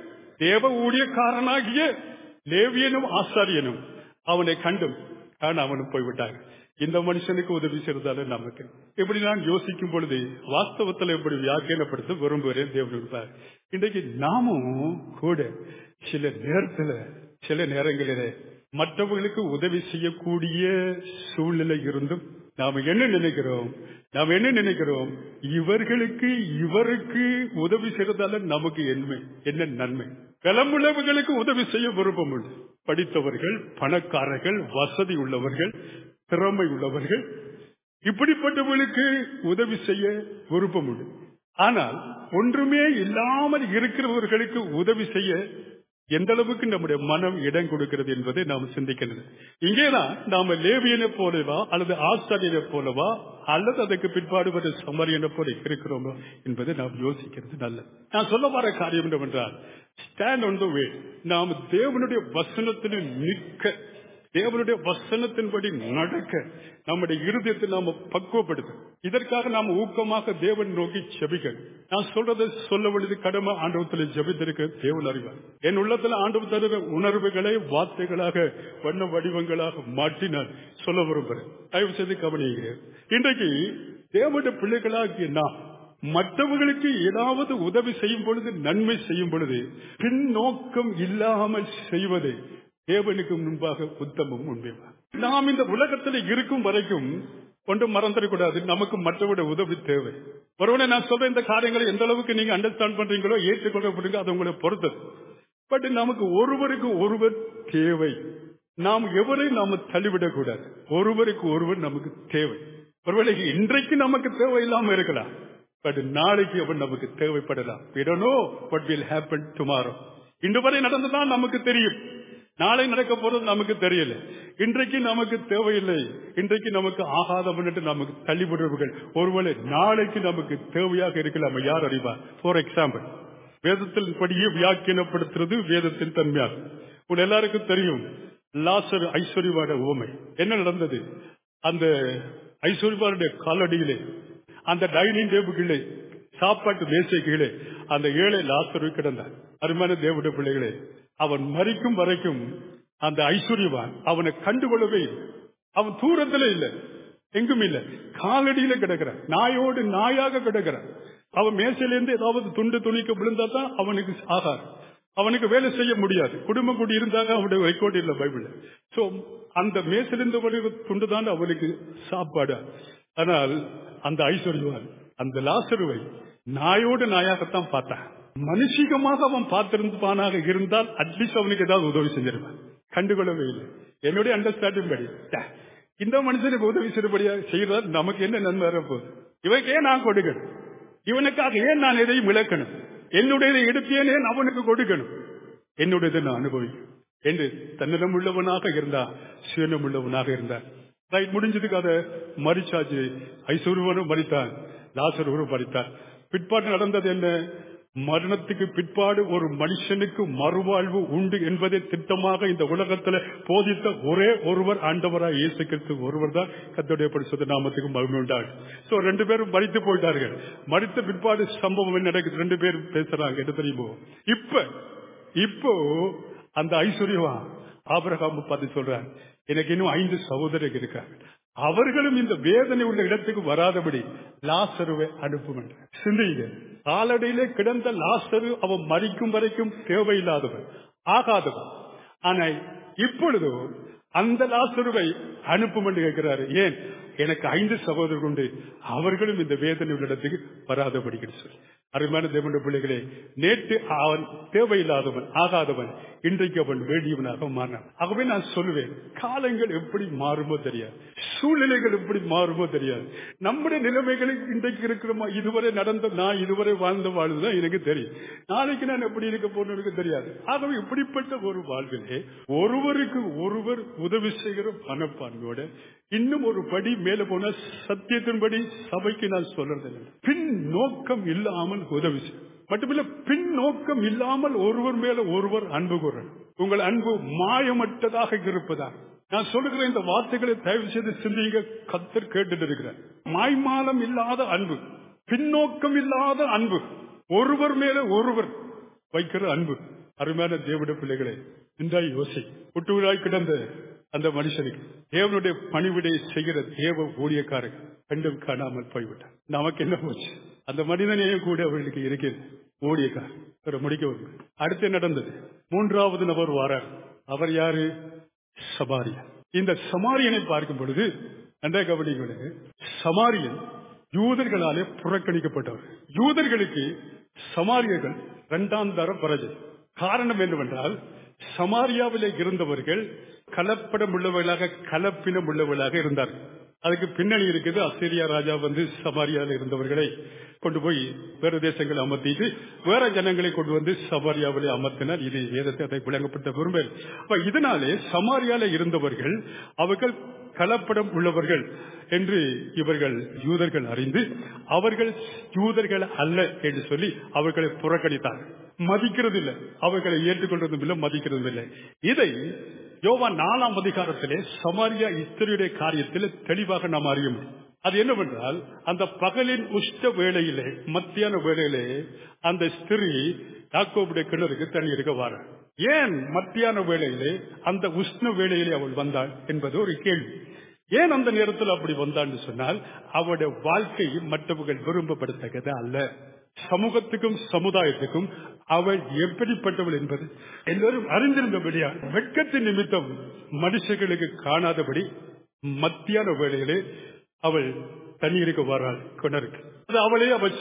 தேவ ஊழியக்காரனாகிய லேவியனும் ஆசாரியனும் அவனை கண்டும் காண அவனும் போய்விட்டாங்க இந்த மனுஷனுக்கு உதவி செய்வதால நமக்கு இப்படி நான் யோசிக்கும் பொழுது வாஸ்தவத்தில் எப்படி வியாக்கியப்படுத்த விரும்புகிறேன் தேவன் இன்றைக்கு நாமும் கூட சில நேரத்துல சில நேரங்களிலே மற்றவர்களுக்கு உதவி செய்யக்கூடிய சூழ்நிலை இருந்தும் நாம என்ன நினைக்கிறோம் நாம் என்ன நினைக்கிறோம் இவர்களுக்கு இவருக்கு உதவி செய்யறதால நமக்கு என்ன என்ன நன்மை பலமுள்ளவர்களுக்கு உதவி செய்ய விருப்பம் உண்டு படித்தவர்கள் பணக்காரர்கள் வசதி உள்ளவர்கள் திறமை உள்ளவர்கள் இப்படிப்பட்டவர்களுக்கு உதவி செய்ய விருப்பம் உண்டு ஆனால் ஒன்றுமே இல்லாமல் இருக்கிறவர்களுக்கு உதவி செய்ய எந்த அளவுக்கு நம்முடைய மனம் இடம் கொடுக்கிறது என்பதை நாம் சிந்திக்கிறது இங்கேதான் நாம லேவியனை போலவா அல்லது ஆசாரியனை போலவா அல்லது அதற்கு பிற்பாடு வர சமரியனை போல இருக்கிறோமோ என்பதை நாம் யோசிக்கிறது நல்லது நான் சொல்ல வர காரியம் என்னவென்றால் ஸ்டாண்ட் ஆன் த வே நாம் தேவனுடைய வசனத்தில் நிற்க தேவனுடைய வசனத்தின்படி நடக்க நம்முடைய இருதயத்தை நாம பக்குவப்படுத்த இதற்காக நாம் ஊக்கமாக தேவன் நோக்கி செபிக்க நான் சொல்றதை சொல்ல வேண்டியது கடமை ஆண்டவத்தில் ஜெபித்திருக்க தேவன் அறிவார் என் உள்ளத்துல ஆண்டவர் தருகிற உணர்வுகளை வார்த்தைகளாக வண்ண வடிவங்களாக மாற்றி நான் சொல்ல விரும்புகிறேன் தயவு செய்து கவனிக்கிறேன் இன்றைக்கு தேவனுடைய பிள்ளைகளாகிய நாம் மற்றவர்களுக்கு ஏதாவது உதவி செய்யும் பொழுது நன்மை செய்யும் பொழுது பின்னோக்கம் இல்லாமல் செய்வது தேவனுக்கு முன்பாக உத்தமம் உண்மையா நாம் இந்த உலகத்தில் இருக்கும் வரைக்கும் ஒன்றும் மறந்துடக்கூடாது நமக்கு மற்றவருடைய உதவி தேவை ஒருவனை நான் சொல்ற இந்த காரியங்களை எந்த அளவுக்கு நீங்க அண்டர்ஸ்டாண்ட் பண்றீங்களோ ஏற்றுக்கொள்ளப்படுங்க அது உங்களை பொறுத்தது பட் நமக்கு ஒருவருக்கு ஒருவர் தேவை நாம் எவரை நாம தள்ளிவிடக் கூடாது ஒருவருக்கு ஒருவர் நமக்கு தேவை ஒருவேளை இன்றைக்கு நமக்கு தேவை இல்லாம இருக்கலாம் பட் நாளைக்கு அவன் நமக்கு தேவைப்படலாம் we don't know what will happen tomorrow இன்று வரை நடந்ததான் நமக்கு தெரியும் நாளை நடக்க போறது நமக்கு தெரியல இன்றைக்கு நமக்கு தேவையில்லை இன்றைக்கு நமக்கு ஆகாதவன் என்று நமக்கு தள்ளிவிடுவர்கள் ஒருவேளை நாளைக்கு நமக்கு தேவையாக இருக்கலாம் யார் அறிவார் ஃபார் எக்ஸாம்பிள் வேதத்தில் படியே வியாக்கியப்படுத்துறது வேதத்தின் தன்மையாகும் உங்க எல்லாருக்கும் தெரியும் லாசர் ஐஸ்வர்யவாட உவமை என்ன நடந்தது அந்த ஐஸ்வர்யவாருடைய காலடியிலே அந்த டைனிங் டேபிளிலே சாப்பாட்டு மேசைகளே அந்த ஏழை லாசரு கிடந்தார் அருமையான தேவடைய பிள்ளைகளே அவன் மறிக்கும் வரைக்கும் அந்த ஐஸ்வர்யவான் அவனை கண்டுகொள்ளவே இல்லை அவன் தூரத்துல இல்லை எங்கும் இல்லை காலடியில கிடக்கிறான் நாயோடு நாயாக கிடக்கிறான் அவன் மேசையிலிருந்து ஏதாவது துண்டு துணிக்க விழுந்தா தான் அவனுக்கு ஆகாது அவனுக்கு வேலை செய்ய முடியாது குடும்பம் கூடி இருந்தாங்க அவனுடைய ரெக்கார்டு இல்லை பைபிள் சோ அந்த மேசிலிருந்து துண்டு தான் அவனுக்கு சாப்பாடு ஆனால் அந்த ஐஸ்வர்யவான் அந்த லாசருவை நாயோடு நாயாகத்தான் பார்த்தான் மனுஷிகமாக அவன் பார்த்திருப்பானாக இருந்தால் அட்லீஸ்ட் அவனுக்கு ஏதாவது உதவி செஞ்சிருப்பான் கண்டுகொள்ளவே இல்லை என்னுடைய அண்டர்ஸ்டாண்டிங் படி இந்த மனுஷனுக்கு உதவி செய்யபடியா செய்யறார் நமக்கு என்ன நன்மை வரப்போகுது இவனுக்கு ஏன் நான் கொடுக்கணும் இவனுக்காக ஏன் நான் எதையும் இழக்கணும் என்னுடைய எடுத்தேனே அவனுக்கு கொடுக்கணும் என்னுடையதை நான் அனுபவிக்கணும் என்று தன்னிடம் உள்ளவனாக இருந்தா சுயனம் உள்ளவனாக இருந்தார் ரைட் முடிஞ்சதுக்கு அதை மறிச்சாச்சு ஐஸ்வர்வனும் மறித்தான் லாசருவரும் மறித்தான் பிற்பாடு நடந்தது என்ன மரணத்துக்கு பிற்பாடு ஒரு மனுஷனுக்கு மறுவாழ்வு உண்டு என்பதை திட்டமாக இந்த உலகத்துல போதித்த ஒரே ஒருவர் ஆண்டவராக இயேசு கிறிஸ்து ஒருவர் தான் கத்தோடைய பரிசுத்த நாமத்துக்கு மகிமை உண்டாள் சோ ரெண்டு பேரும் மறித்து போயிட்டார்கள் மறித்த பிற்பாடு சம்பவம் என்ன நடக்குது ரெண்டு பேரும் பேசுறாங்க என்ன தெரியுமோ இப்ப இப்போ அந்த ஐஸ்வர்யவா ஆபரகாம் பார்த்து சொல்றாங்க எனக்கு இன்னும் ஐந்து சகோதரர்கள் இருக்காங்க அவர்களும் இந்த வேதனை உள்ள இடத்துக்கு வராதபடி லாசருவை அனுப்பும் சிந்திங்க காலடியிலே கிடந்த லாசரு அவன் மறிக்கும் வரைக்கும் தேவையில்லாதவன் ஆகாதவன் ஆனா இப்பொழுதோ அந்த லாசருவை அனுப்பும் என்று கேட்கிறாரு ஏன் எனக்கு ஐந்து சகோதரர்கள் உண்டு அவர்களும் இந்த வேதனை இடத்துக்கு வராதபடிக்கு சொல்லி அருமையான தேவனுடைய பிள்ளைகளே நேற்று அவன் தேவையில்லாதவன் ஆகாதவன் இன்றைக்கு அவன் வேண்டியவனாக மாறினான் ஆகவே நான் சொல்லுவேன் காலங்கள் எப்படி மாறுமோ தெரியாது சூழ்நிலைகள் எப்படி மாறுமோ தெரியாது நம்முடைய நிலைமைகளுக்கு இன்றைக்கு இருக்கிறோமா இதுவரை நடந்த நான் இதுவரை வாழ்ந்த வாழ்வுதான் எனக்கு தெரியும் நாளைக்கு நான் எப்படி இருக்க போறேன்னு எனக்கு தெரியாது ஆகவே இப்படிப்பட்ட ஒரு வாழ்விலே ஒருவருக்கு ஒருவர் உதவி செய்கிற மனப்பான்மையோட இன்னும் ஒரு படி மேல போன சத்தியத்தின்படி சபைக்கு நான் சொல்றது பின் நோக்கம் இல்லாமல் உதவி செய்யும் மட்டுமில்ல பின் நோக்கம் இல்லாமல் ஒருவர் மேல ஒருவர் அன்பு கூறணும் உங்கள் அன்பு மாயமற்றதாக இருப்பதா நான் சொல்லுகிற இந்த வார்த்தைகளை தயவு செய்து சிந்திங்க கத்தர் கேட்டுட்டு இருக்கிறார் மாய்மாலம் இல்லாத அன்பு பின்னோக்கம் இல்லாத அன்பு ஒருவர் மேல ஒருவர் வைக்கிற அன்பு அருமையான தேவட பிள்ளைகளே இன்றாய் யோசி புட்டுவிழாய் கிடந்த அந்த மனுஷனுக்கு தேவனுடைய பணிவிடை செய்கிற தேவ ஊழியக்காரர் கண்டும் காணாமல் போய்விட்டார் நமக்கு என்ன போச்சு அந்த மனிதனையும் கூட அவர்களுக்கு இருக்கிறது ஊழியக்காரர் முடிக்க வந்து அடுத்து நடந்தது மூன்றாவது நபர் வாரார் அவர் யாரு சமாரியன் இந்த சமாரியனை பார்க்கும் பொழுது நன்றா கவனிங்களுக்கு சமாரியன் யூதர்களாலே புறக்கணிக்கப்பட்டவர் யூதர்களுக்கு சமாரியர்கள் இரண்டாம் தர பரஜை காரணம் என்னவென்றால் சமாரியாவிலே இருந்தவர்கள் கலப்படம் உள்ளவர்களாக கலப்பினம் உள்ளவர்களாக இருந்தார்கள் அதுக்கு பின்னணி இருக்குது அசிரியா ராஜா வந்து சமாரியாவில் இருந்தவர்களை கொண்டு போய் வேறு தேசங்களை அமர்த்திட்டு வேற ஜனங்களை கொண்டு வந்து சமாரியாவிலே அமர்த்தினார் இது வேதத்தை அதை விளங்கப்பட்ட விரும்பல் அப்ப இதனாலே சமாரியால இருந்தவர்கள் அவர்கள் கலப்படம் உள்ளவர்கள் என்று இவர்கள் யூதர்கள் அறிந்து அவர்கள் யூதர்கள் அல்ல என்று சொல்லி அவர்களை புறக்கணித்தார்கள் மதிக்கிறது இல்லை அவர்களை ஏற்றுக்கொள்றதும் இல்லை மதிக்கிறதும் இல்லை இதை யோவான் நாலாம் அதிகாரத்திலே சமாரியா இஸ்திரியுடைய காரியத்தில் தெளிவாக நாம் அறிய முடியும் அது என்னவென்றால் அந்த பகலின் உஷ்ட வேளையிலே மத்தியான வேளையிலே அந்த ஸ்திரீ யாக்கோபுடைய கிணறுக்கு தண்ணி எடுக்க வார ஏன் மத்தியான வேளையிலே அந்த உஷ்ண வேளையிலே அவள் வந்தாள் என்பது ஒரு கேள்வி ஏன் அந்த நேரத்தில் அப்படி வந்தான்னு சொன்னால் அவருடைய வாழ்க்கை மற்றவர்கள் விரும்பப்படத்தக்கது அல்ல சமூகத்துக்கும் சமுதாயத்துக்கும் அவள் எப்படிப்பட்டவள் என்பது எல்லோரும் அறிந்திருந்தபடியா வெட்கத்தின் நிமித்தம் மனுஷர்களுக்கு காணாதபடி மத்தியான வேளையிலே அவள் தண்ணீருக்கு வராள் கிணறுக்கு அது அவளே அவள்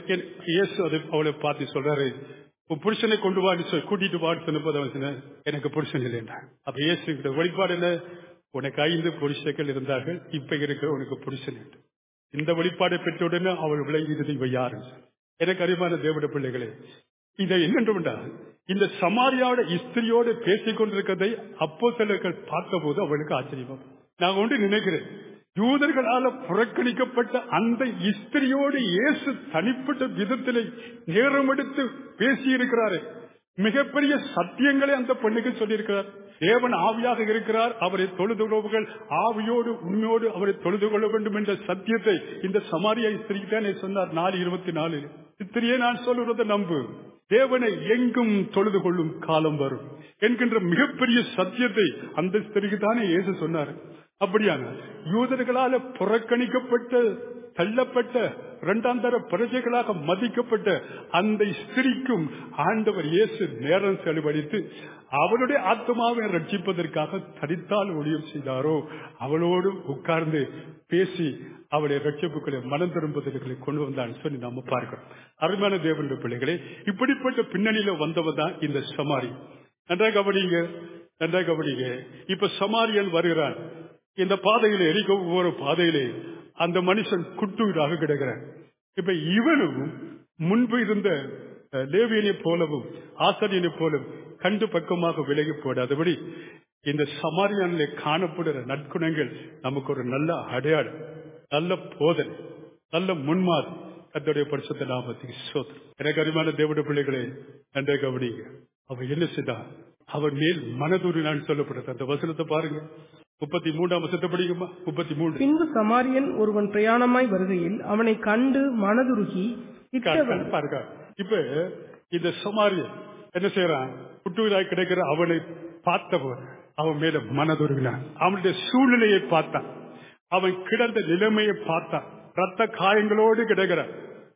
இயேசு அது அவளை பார்த்து சொல்றாரு உன் புருஷனை கொண்டு வா கூட்டிட்டு வான்னு சொன்னபோது அவன் சொன்ன எனக்கு புருஷன் இல்லைன்னா அப்ப இயேசு கிட்ட வழிபாடு என்ன உனக்கு ஐந்து புருஷர்கள் இருந்தார்கள் இப்ப இருக்கிற உனக்கு புருஷன் இந்த வெளிப்பாடை பெற்றவுடனே அவள் விளங்கியது இவ யாரு எனக்கு அறிவான தேவட பிள்ளைகளே இதை என்னென்றால் இந்த சமாரியாவோட இஸ்திரியோடு பேசிக் கொண்டிருக்கிறதை அப்போ சிலர்கள் பார்த்தபோது அவளுக்கு ஆச்சரியமா நான் ஒன்று நினைக்கிறேன் யூதர்களால புறக்கணிக்கப்பட்ட அந்த இஸ்திரியோடு இயேசு தனிப்பட்ட விதத்திலே நேரம் எடுத்து பேசியிருக்கிறாரு மிகப்பெரிய சத்தியங்களை அந்த பெண்ணுக்கு சொல்லியிருக்கிறார் தேவன் ஆவியாக இருக்கிறார் அவரை தொழுது கொள்வர்கள் ஆவியோடு உண்மையோடு அவரை தொழுது கொள்ள வேண்டும் என்ற சத்தியத்தை இந்த சமாரியா ஸ்திரிக்கு தானே சொன்னார் நாலு இருபத்தி நாலு இத்திரியே நான் சொல்லுறதை நம்பு தேவனை எங்கும் தொழுது கொள்ளும் காலம் வரும் என்கின்ற மிகப்பெரிய சத்தியத்தை அந்த ஸ்திரிக்கு தானே இயேசு சொன்னார் அப்படியான யூதர்களால புறக்கணிக்கப்பட்ட தள்ளப்பட்ட இரண்டாம் தர பிரஜைகளாக மதிக்கப்பட்ட அந்த ஸ்திரிக்கும் ஆண்டவர் இயேசு நேரம் செலவழித்து அவளுடைய ஆத்மாவை ரட்சிப்பதற்காக தரித்தால் ஒளியம் செய்தாரோ அவளோடு உட்கார்ந்து பேசி அவளுடைய ரட்சிப்புகளை மனம் திரும்புதல்களை கொண்டு வந்தான்னு சொல்லி நாம பார்க்கிறோம் அருமையான தேவனுடைய பிள்ளைகளே இப்படிப்பட்ட பின்னணியில வந்தவ தான் இந்த சமாரி நன்றா கவனிங்க நன்றா கவனிங்க இப்ப சமாரியன் வருகிறான் இந்த பாதையிலே எரிக்க ஒவ்வொரு பாதையிலே அந்த மனுஷன் குட்டுயிராக கிடக்கிறான் இப்ப இவனும் முன்பு இருந்த லேவியனை போலவும் ஆசிரியனை போலவும் கண்டு பக்கமாக விலகி போடாதபடி இந்த சமாரியானிலே காணப்படுகிற நற்குணங்கள் நமக்கு ஒரு நல்ல அடையாளம் நல்ல போதனை நல்ல முன்மாதிரி கத்தோடைய பரிசுத்த நாமத்துக்கு சோதனை எனக்கு அருமையான தேவட பிள்ளைகளே நன்றே கவனிங்க அவன் என்ன செய்தான் அவன் மேல் மனதூரினான் சொல்லப்படுறது அந்த வசனத்தை பாருங்க முப்பத்தி மூன்றாம் வசத்தை படிக்குமா முப்பத்தி மூன்று பின்பு சமாரியன் ஒருவன் பிரயாணமாய் வருகையில் அவனை கண்டு மனதுருகி இட்டவன் பாருங்க இப்ப இந்த சமாரியன் என்ன செய்யறான் புட்டுவிலாய் கிடைக்கிற அவனை பார்த்தவன் அவன் மேல மனதுருகினான் அவனுடைய சூழ்நிலையை பார்த்தான் அவன் கிடந்த நிலைமையை பார்த்தான் ரத்த காயங்களோடு கிடக்கிறான்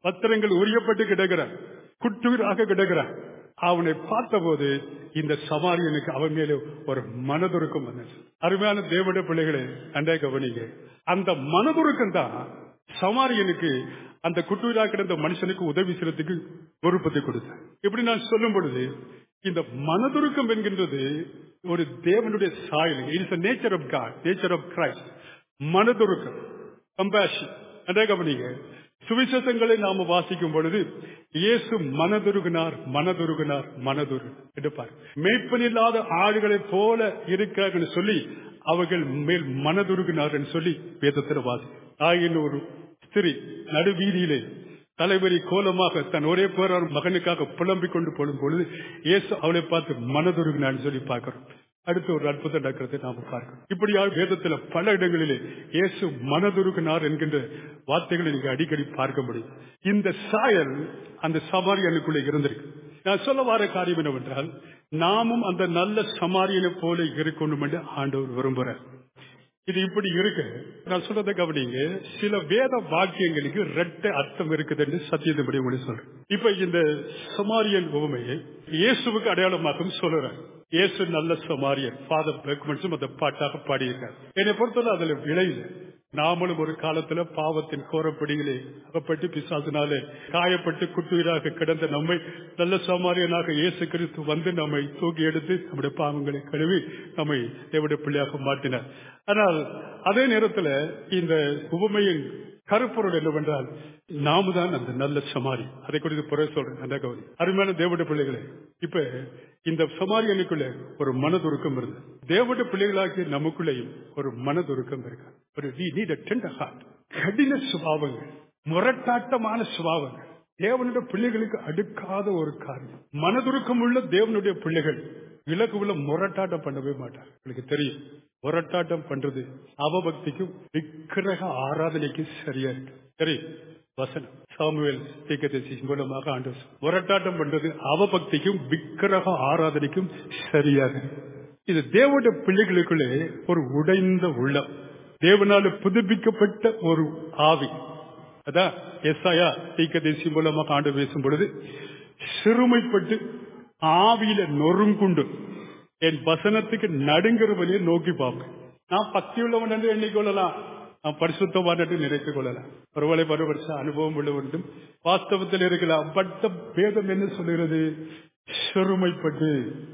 பத்திரங்கள் உரியப்பட்டு கிடக்கிறான் குட்டுயிராக கிடக்கிறான் அவனை பார்த்தபோது இந்த சமாரியனுக்கு அவன் மேலே ஒரு மனதுருக்கம் வந்தது அருமையான தேவட பிள்ளைகளே அண்டே கவனிங்க அந்த மனதுருக்கம் தான் சமாரியனுக்கு அந்த குட்டுயிராக கிடந்த மனுஷனுக்கு உதவி செய்யறதுக்கு விருப்பத்தை கொடுத்தார் இப்படி நான் சொல்லும் பொழுது இந்த மனதுருக்கம் என்கின்றது ஒரு தேவனுடைய சாயல் it's nature of God nature of Christ மனதுருக்கம் கம்பேஷன் அதே கவனிங்க சுவிசேஷங்களை நாம வாசிக்கும் பொழுது இயேசு மனதுருகினார் மனதுருகினார் மனதுரு எடுப்பார் மேய்ப்பனில்லாத ஆடுகளைப் போல இருக்கிறார்கள் சொல்லி அவர்கள் மேல் மனதுருகினார் என்று சொல்லி வேதத்தில் வாசி ஆகிய ஒரு ஸ்திரி நடுவீதியிலே தலைவரி கோலமாக தன் ஒரே பேரார் மகனுக்காக புலம்பிக் கொண்டு போடும் பொழுது இயேசு அவளை பார்த்து மனதுருகினான்னு சொல்லி பார்க்கிறோம் அடுத்து ஒரு அற்புத நடக்கிறதை நாம பார்க்கிறோம் இப்படியாக வேதத்துல பல இடங்களிலே இயேசு மனதுருகினார் என்கின்ற வார்த்தைகளை நீங்க அடிக்கடி பார்க்க முடியும் இந்த சாயல் அந்த சமாரியனுக்குள்ளே இருந்திருக்கு நான் சொல்ல வர காரியம் என்னவென்றால் நாமும் அந்த நல்ல சமாரியனை போல இருக்கணும் என்று ஆண்டவர் விரும்புகிறார் இது இப்படி இருக்கு நான் சொல்றதை கவனிங்க சில வேத வாக்கியங்களுக்கு ரெட்ட அர்த்தம் இருக்குது என்று சத்தியத்தின்படி உங்களுக்கு சொல்றேன் இப்ப இந்த சமாரியன் உவமையை இயேசுவுக்கு அடையாளமாகவும் சொல்லுறேன் இயேசு நல்ல சமாரியன் ஃபாதர் பெக்மன்ஸும் அந்த பாட்டாக பாடியிருக்கார் என்னை பொறுத்தவரை அதுல விளையில நாமளும் ஒரு காலத்துல பாவத்தின் கோரப்படிகளே அகப்பட்டு பிசாசினாலே காயப்பட்டு குட்டுயிராக கிடந்த நம்மை நல்ல சமாரியனாக இயேசு கிறிஸ்து வந்து நம்மை தூக்கி எடுத்து நம்முடைய பாவங்களை கழுவி நம்மை தேவடைய பிள்ளையாக மாற்றினார் ஆனால் அதே நேரத்துல இந்த உவமையின் கருப்பொருள் என்னவென்றால் நாம தான் அந்த நல்ல சமாரி அதை குறித்து புற சொல்றேன் அந்த கவனி அருமையான தேவடைய பிள்ளைகளே இப்ப இந்த சமாரியனுக்குள்ள ஒரு மனதுருக்கம் இருந்து தேவடைய பிள்ளைகளாகிய நமக்குள்ளேயும் ஒரு மனதுருக்கம் இருக்கு ஒரு வி நீட் டெண்டர் ஹார்ட் கடின சுபாவங்கள் முரட்டாட்டமான சுபாவங்கள் தேவனுடைய பிள்ளைகளுக்கு அடுக்காத ஒரு காரியம் மனதுருக்கம் உள்ள தேவனுடைய பிள்ளைகள் இலக்கு உள்ள முரட்டாட்டம் பண்ணவே மாட்டார் உங்களுக்கு தெரியும் முரட்டாட்டம் பண்றது அவபக்திக்கும் விக்கிரக ஆராதனைக்கும் சரியா இருக்கு சரி வசனம் சாமுவேல் தீக்கதரிசி மூலமாக ஆண்டு முரட்டாட்டம் பண்றது அவபக்திக்கும் விக்கிரக ஆராதனைக்கும் சரியாக இது தேவனுடைய பிள்ளைகளுக்குள்ளே ஒரு உடைந்த உள்ளம் தேவனால புதுப்பிக்கப்பட்ட ஒரு ஆவி அதான் எஸ்ஐயா தீக்கதரிசி மூலமாக ஆண்டு பேசும் பொழுது சிறுமைப்பட்டு ஆவியில நொறுங்குண்டு என் வசனத்துக்கு நடுங்கிறவனையே நோக்கி பார்ப்பேன் நான் பக்தி உள்ளவன் என்று எண்ணிக்கொள்ளலாம் நான் பரிசுத்தவான் என்று நினைத்துக் கொள்ளலாம் ஒருவேளை பல வருஷ அனுபவம் உள்ளவன் வாஸ்தவத்தில் இருக்கலாம் பட்ட பேதம் என்ன சொல்கிறது சிறுமைப்பட்டு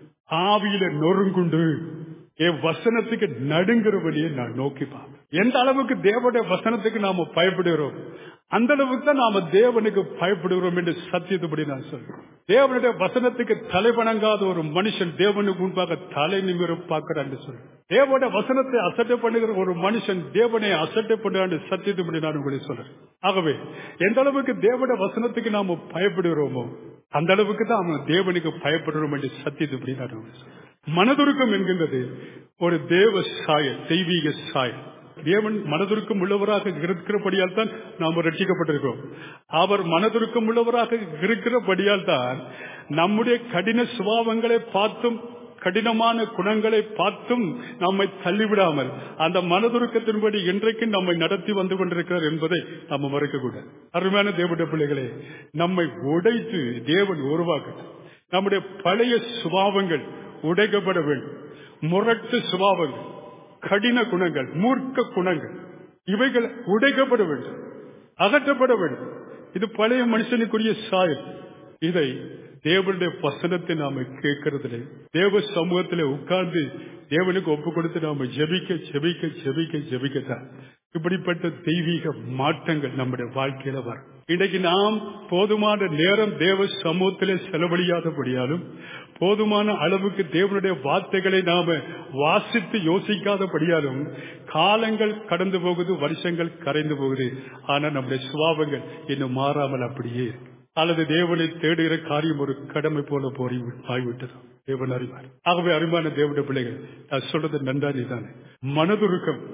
ஆவியில நொறுங்குண்டு என் வசனத்துக்கு நடுங்கிறவனையே நான் நோக்கி பார்ப்பேன் எந்த அளவுக்கு தேவனுடைய வசனத்துக்கு நாம பயப்படுகிறோம் அந்த அளவுக்கு தான் நாம தேவனுக்கு பயப்படுகிறோம் என்று சத்தியத்துப்படி நான் சொல்றேன் தேவனுடைய வசனத்துக்கு தலை வணங்காத ஒரு மனுஷன் தேவனுக்கு முன்பாக தலை நிமிர பார்க்கிறான்னு சொல்றேன் தேவனுடைய வசனத்தை அசட்டை பண்ணுகிற ஒரு மனுஷன் தேவனை அசட்டை பண்ணுறான்னு சத்தியத்துப்படி நான் உங்களுக்கு சொல்றேன் ஆகவே எந்த அளவுக்கு தேவனுடைய வசனத்துக்கு நாம பயப்படுகிறோமோ அந்த அளவுக்கு தான் அவன் தேவனுக்கு பயப்படுறோம் என்று சத்தியத்துப்படி நான் உங்களுக்கு சொல்றேன் மனதுருக்கம் என்கின்றது ஒரு தேவ சாயல் தெய்வீக சாயல் தேவன் மனதுருக்கம் உள்ளவராக இருக்கிறபடியால் தான் நாம் ரட்சிக்கப்பட்டிருக்கிறோம் அவர் மனதுருக்கம் உள்ளவராக இருக்கிறபடியால் தான் நம்முடைய கடின சுபாவங்களை பார்த்தும் கடினமான குணங்களை பார்த்தும் நம்மை தள்ளிவிடாமல் அந்த மனதுருக்கத்தின்படி இன்றைக்கு நம்மை நடத்தி வந்து கொண்டிருக்கிறார் என்பதை நம்ம மறுக்கக்கூடாது அருமையான தேவடைய பிள்ளைகளே நம்மை உடைத்து தேவன் உருவாக்கட்டும் நம்முடைய பழைய சுபாவங்கள் உடைக்கப்பட வேண்டும் முரட்டு சுபாவங்கள் கடின குணங்கள் மூர்க்க குணங்கள் இவைகள் உடைக்கப்பட வேண்டும் அகற்றப்பட வேண்டும் இது பழைய மனுஷனுக்குரிய சாயல் இதை தேவனுடைய வசனத்தை நாம கேட்கறதில்லை தேவ சமூகத்திலே உட்கார்ந்து தேவனுக்கு ஒப்பு கொடுத்து நாம ஜெபிக்க ஜெபிக்க ஜெபிக்க ஜெபிக்கத்தான் இப்படிப்பட்ட தெய்வீக மாற்றங்கள் நம்முடைய வாழ்க்கையில வரும் இன்றைக்கு நாம் போதுமான நேரம் தேவ சமூகத்திலே செலவழியாதபடியாலும் போதுமான அளவுக்கு தேவனுடைய வார்த்தைகளை நாம வாசித்து யோசிக்காதபடியாலும் காலங்கள் கடந்து போகுது வருஷங்கள் கரைந்து போகுது ஆனா நம்முடைய சுபாவங்கள் இன்னும் மாறாமல் அப்படியே இருக்கு அல்லது தேவனை தேடுகிற காரியம் ஒரு கடமை போல போய் ஆகிவிட்டது தேவன் அறிவார் ஆகவே அறிவான தேவனுடைய பிள்ளைகள் நான் சொல்றது நன்றா நீதானே மனதுருக்கம்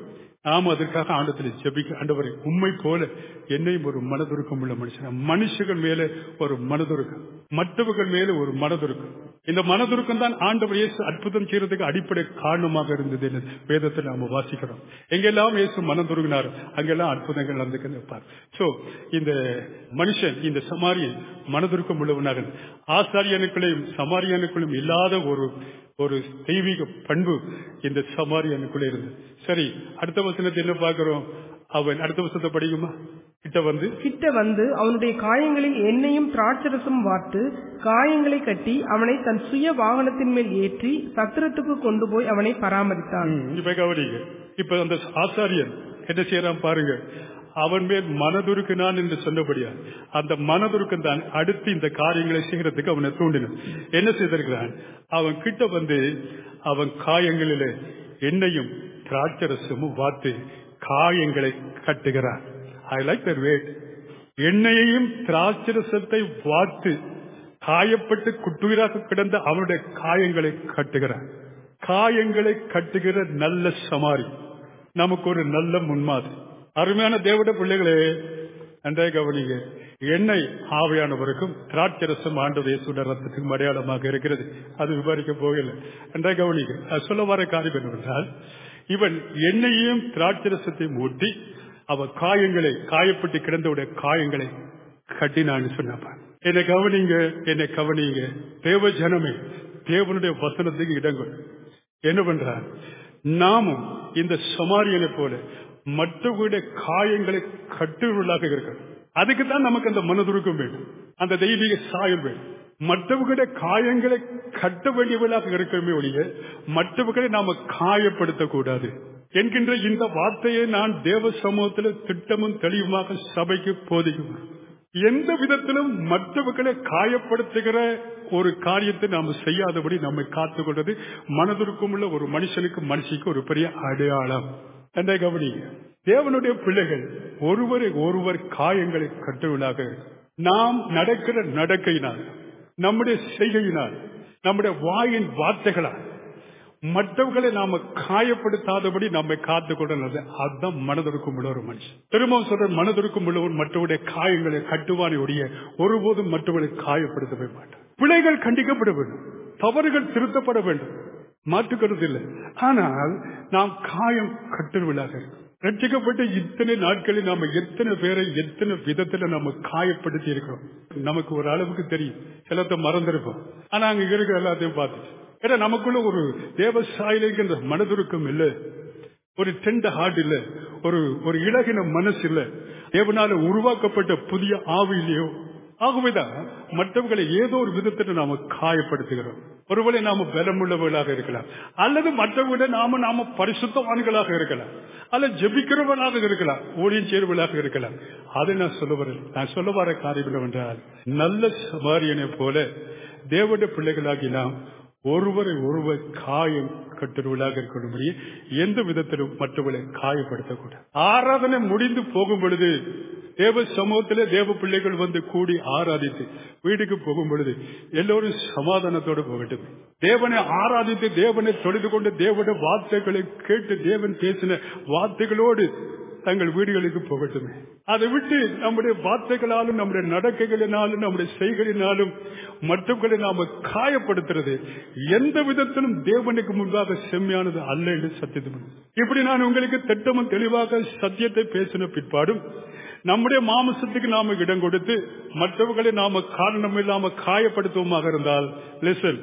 நாம் அதற்காக ஆண்டத்தில் ஜெபிக்க ஆண்டவரை உண்மை போல என்னையும் ஒரு மனதுருக்கம் உள்ள மனுஷன் மனுஷர்கள் மேல ஒரு மனதுருக்கம் மற்றவர்கள் மேல ஒரு மனதுருக்கம் இந்த மனதுருக்கம் தான் ஆண்டவர் இயேசு அற்புதம் செய்யறதுக்கு அடிப்படை காரணமாக இருந்தது என்று வேதத்தை நாம வாசிக்கிறோம் எங்கெல்லாம் இயேசு மனதுருகினார் அங்கெல்லாம் அற்புதங்கள் நடந்துக்கிறார் சோ இந்த மனுஷன் இந்த சமாரியன் மனதுருக்கம் உள்ளவனாக ஆசாரியனுக்குள்ளையும் சமாரியனுக்குள்ளும் இல்லாத ஒரு ஒரு தெய்வீக பண்பு இந்த சமாரியனுக்குள்ளே இருந்தது சரி அடுத்த வசனத்தை என்ன பார்க்கிறோம் அவன் அடுத்த வசனத்தை படிக்குமா கிட்ட வந்து கிட்ட வந்து அவனுடைய காயங்களில் எண்ணெயும் திராட்சரசம் வார்த்து காயங்களை கட்டி அவனை தன் சுய வாகனத்தின் மேல் ஏற்றி சத்திரத்துக்கு கொண்டு போய் அவனை பராமரித்தான் ம், இப்ப கவனிங்க இப்ப அந்த ஆசாரியன் என்ன செய்யறான் பாருங்க அவன் மேல் மனதுருக்கினான் என்று சொன்னபடியா அந்த மனதுருக்கம் தான் அடுத்து இந்த காரியங்களை செய்யறதுக்கு அவனை தூண்டினான் என்ன செய்திருக்கிறான் அவன் கிட்ட வந்து அவன் காயங்களிலே எண்ணெயும் திராட்சரசமும் வாத்து காயங்களை கட்டுகிறான் ஐ லைக் தர் வேட் எண்ணெயையும் திராட்சரசத்தை வாத்து காயப்பட்டு குட்டுயிராக கிடந்த அவனுடைய காயங்களை கட்டுகிறான் காயங்களை கட்டுகிற நல்ல சமாரி நமக்கு ஒரு நல்ல முன்மாதிரி அருமையான தேவட பிள்ளைகளே நன்றாக கவனிங்க எண்ணெய் ஆவையானவருக்கும் திராட்சரசம் ஆண்டது சுட ரத்தத்துக்கும் அடையாளமாக இருக்கிறது அது விவரிக்க போகல நன்றாக கவனிங்க அது சொல்ல வர காரியம் என்னவென்றால் இவன் எண்ணெயையும் திராட்சரசத்தையும் ஊட்டி அவன் காயங்களை காயப்பட்டு கிடந்தவுடைய காயங்களை கட்டினான்னு சொன்னப்ப என்னை கவனிங்க என்னை கவனிங்க தேவ ஜனமே தேவனுடைய வசனத்துக்கு இடங்கள் என்னவென்றால் நாமும் இந்த சமாரியனை போல மற்றவர்களுடைய காயங்களை கட்டுவர்களாக இருக்கணும் அதுக்கு தான் நமக்கு அந்த மனதுருக்கம் வேண்டும் அந்த தெய்வீக சாயம் வேண்டும் மற்றவர்களுடைய காயங்களை கட்ட வேண்டியவர்களாக இருக்கவே ஒழிய மற்றவர்களை நாம காயப்படுத்தக்கூடாது என்கின்ற இந்த வார்த்தையை நான் தேவ சமூகத்தில் திட்டமும் தெளிவுமாக சபைக்கு போதிக்கிறேன் எந்த விதத்திலும் மற்றவர்களை காயப்படுத்துகிற ஒரு காரியத்தை நாம் செய்யாதபடி நம்மை காத்துக்கொள்வது மனதிற்கும் உள்ள ஒரு மனுஷனுக்கு மனுஷிக்கு ஒரு பெரிய அடையாளம் என்ற கவனிங்க தேவனுடைய பிள்ளைகள் ஒருவரை ஒருவர் காயங்களை கட்டுவதாக நாம் நடக்கிற நடக்கையினால் நம்முடைய செய்கையினால் நம்முடைய வாயின் வார்த்தைகளால் மற்றவர்களை நாம காயப்படுத்தாதபடி நம்மை காத்துக் கொண்டது அதுதான் மனதிற்கும் உள்ள ஒரு மனுஷன் திரும்பவும் சொல்ற மனதிற்கும் உள்ளவன் மற்றவருடைய காயங்களை கட்டுவானே ஒழிய ஒருபோதும் மற்றவர்களை காயப்படுத்தவே மாட்டான் பிழைகள் கண்டிக்கப்பட வேண்டும் தவறுகள் திருத்தப்பட வேண்டும் மாற்றுக்கிறது இல்லை ஆனால் நாம் காயம் கட்டுவதாக இருக்கும் ரட்சிக்கப்பட்ட இத்தனை நாட்களில் நாம எத்தனை பேரை எத்தனை விதத்துல நம்ம காயப்படுத்தி இருக்கிறோம் நமக்கு ஒரு அளவுக்கு தெரியும் சிலத்தை மறந்திருப்போம் ஆனா அங்க இருக்கிற எல்லாத்தையும் பார்த்துச்சு ஏன்னா நமக்குள்ள ஒரு தேவசாயிலைங்கிற மனதுருக்கம் இல்ல ஒரு டெண்ட ஹார்ட் இல்ல ஒரு ஒரு இலகின மனசு இல்ல தேவனால உருவாக்கப்பட்ட புதிய ஆவி இல்லையோ ஆகவேதான் மற்றவர்களை ஏதோ ஒரு விதத்தில் நாம காயப்படுத்துகிறோம் ஒருவேளை நாம பலமுள்ளவர்களாக இருக்கலாம் அல்லது மற்றவர்களை நாம நாம பரிசுத்தவான்களாக இருக்கலாம் அல்லது ஜெபிக்கிறவர்களாக இருக்கலாம் ஊழியம் சேர்வர்களாக இருக்கலாம் அதை நான் சொல்ல வரேன் நான் சொல்ல வர காரியம் என்னவென்றால் நல்ல சமாரியனை போல தேவட பிள்ளைகளாகி நாம் ஒருவரை ஒருவர் காயம் கட்டுருவலாக இருக்கணும்படி எந்த விதத்திலும் மற்றவர்களை காயப்படுத்தக்கூடாது ஆராதனை முடிந்து போகும் பொழுது தேவ சமூகத்திலே தேவ பிள்ளைகள் வந்து கூடி ஆராதித்து வீட்டுக்கு போகும் பொழுது எல்லோரும் சமாதானத்தோடு போகட்டும் தேவனை ஆராதித்து தேவனை தொழுது கொண்டு தேவனுடைய வார்த்தைகளை கேட்டு தேவன் பேசின வார்த்தைகளோடு தங்கள் வீடுகளுக்கு போகட்டுமே அதை விட்டு நம்முடைய வார்த்தைகளாலும் நம்முடைய நடக்கைகளினாலும் நம்முடைய செய்களினாலும் மற்றவர்களை நாம காயப்படுத்துறது எந்த விதத்திலும் தேவனுக்கு முன்பாக செம்மையானது அல்ல என்று சத்தியத்தை இப்படி நான் உங்களுக்கு திட்டமும் தெளிவாக சத்தியத்தை பேசின பிற்பாடும் நம்முடைய மாமசத்துக்கு நாம இடம் கொடுத்து மற்றவர்களை நாம காரணம் இல்லாம காயப்படுத்துவோமாக இருந்தால் லிசன்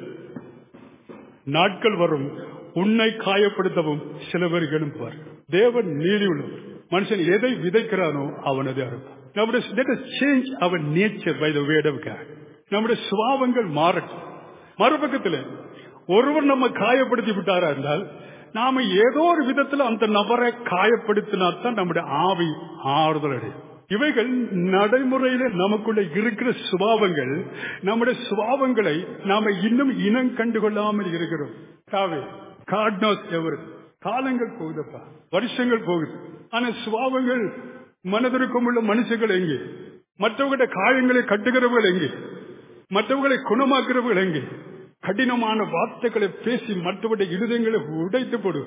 நாட்கள் வரும் உன்னை காயப்படுத்தவும் சில பேர் எழுப்புவார் தேவன் நீதி உள்ளவர் மனுஷன் எதை விதைக்கிறானோ அவன் அதை அறுப்பான் நம்முடைய சேஞ்ச் அவர் nature by the word of God நம்முடைய சுபாவங்கள் மாறட்டும் மறுபக்கத்தில் ஒருவர் நம்ம காயப்படுத்தி விட்டாரா என்றால் நாம ஏதோ ஒரு விதத்தில் அந்த நபரை காயப்படுத்தினால்தான் நம்முடைய ஆவி ஆறுதல் அடையும் இவைகள் நடைமுறையில நமக்குள்ள இருக்கிற சுபாவங்கள் நம்முடைய சுபாவங்களை நாம இன்னும் இனம் கண்டுகொள்ளாமல் இருக்கிறோம் காவே காட் நோஸ் எவர் காலங்கள் போகுதப்பா வருஷங்கள் போகுது ஆனா சுபாவங்கள் மனதிற்கும் உள்ள மனுஷங்கள் எங்கே மற்றவர்களுடைய காயங்களை கட்டுகிறவர்கள் எங்கே மற்றவர்களை குணமாக்குறவர்கள் எங்கே கடினமான வார்த்தைகளை பேசி மற்றவருடைய இருதயங்களை உடைத்து போடுவது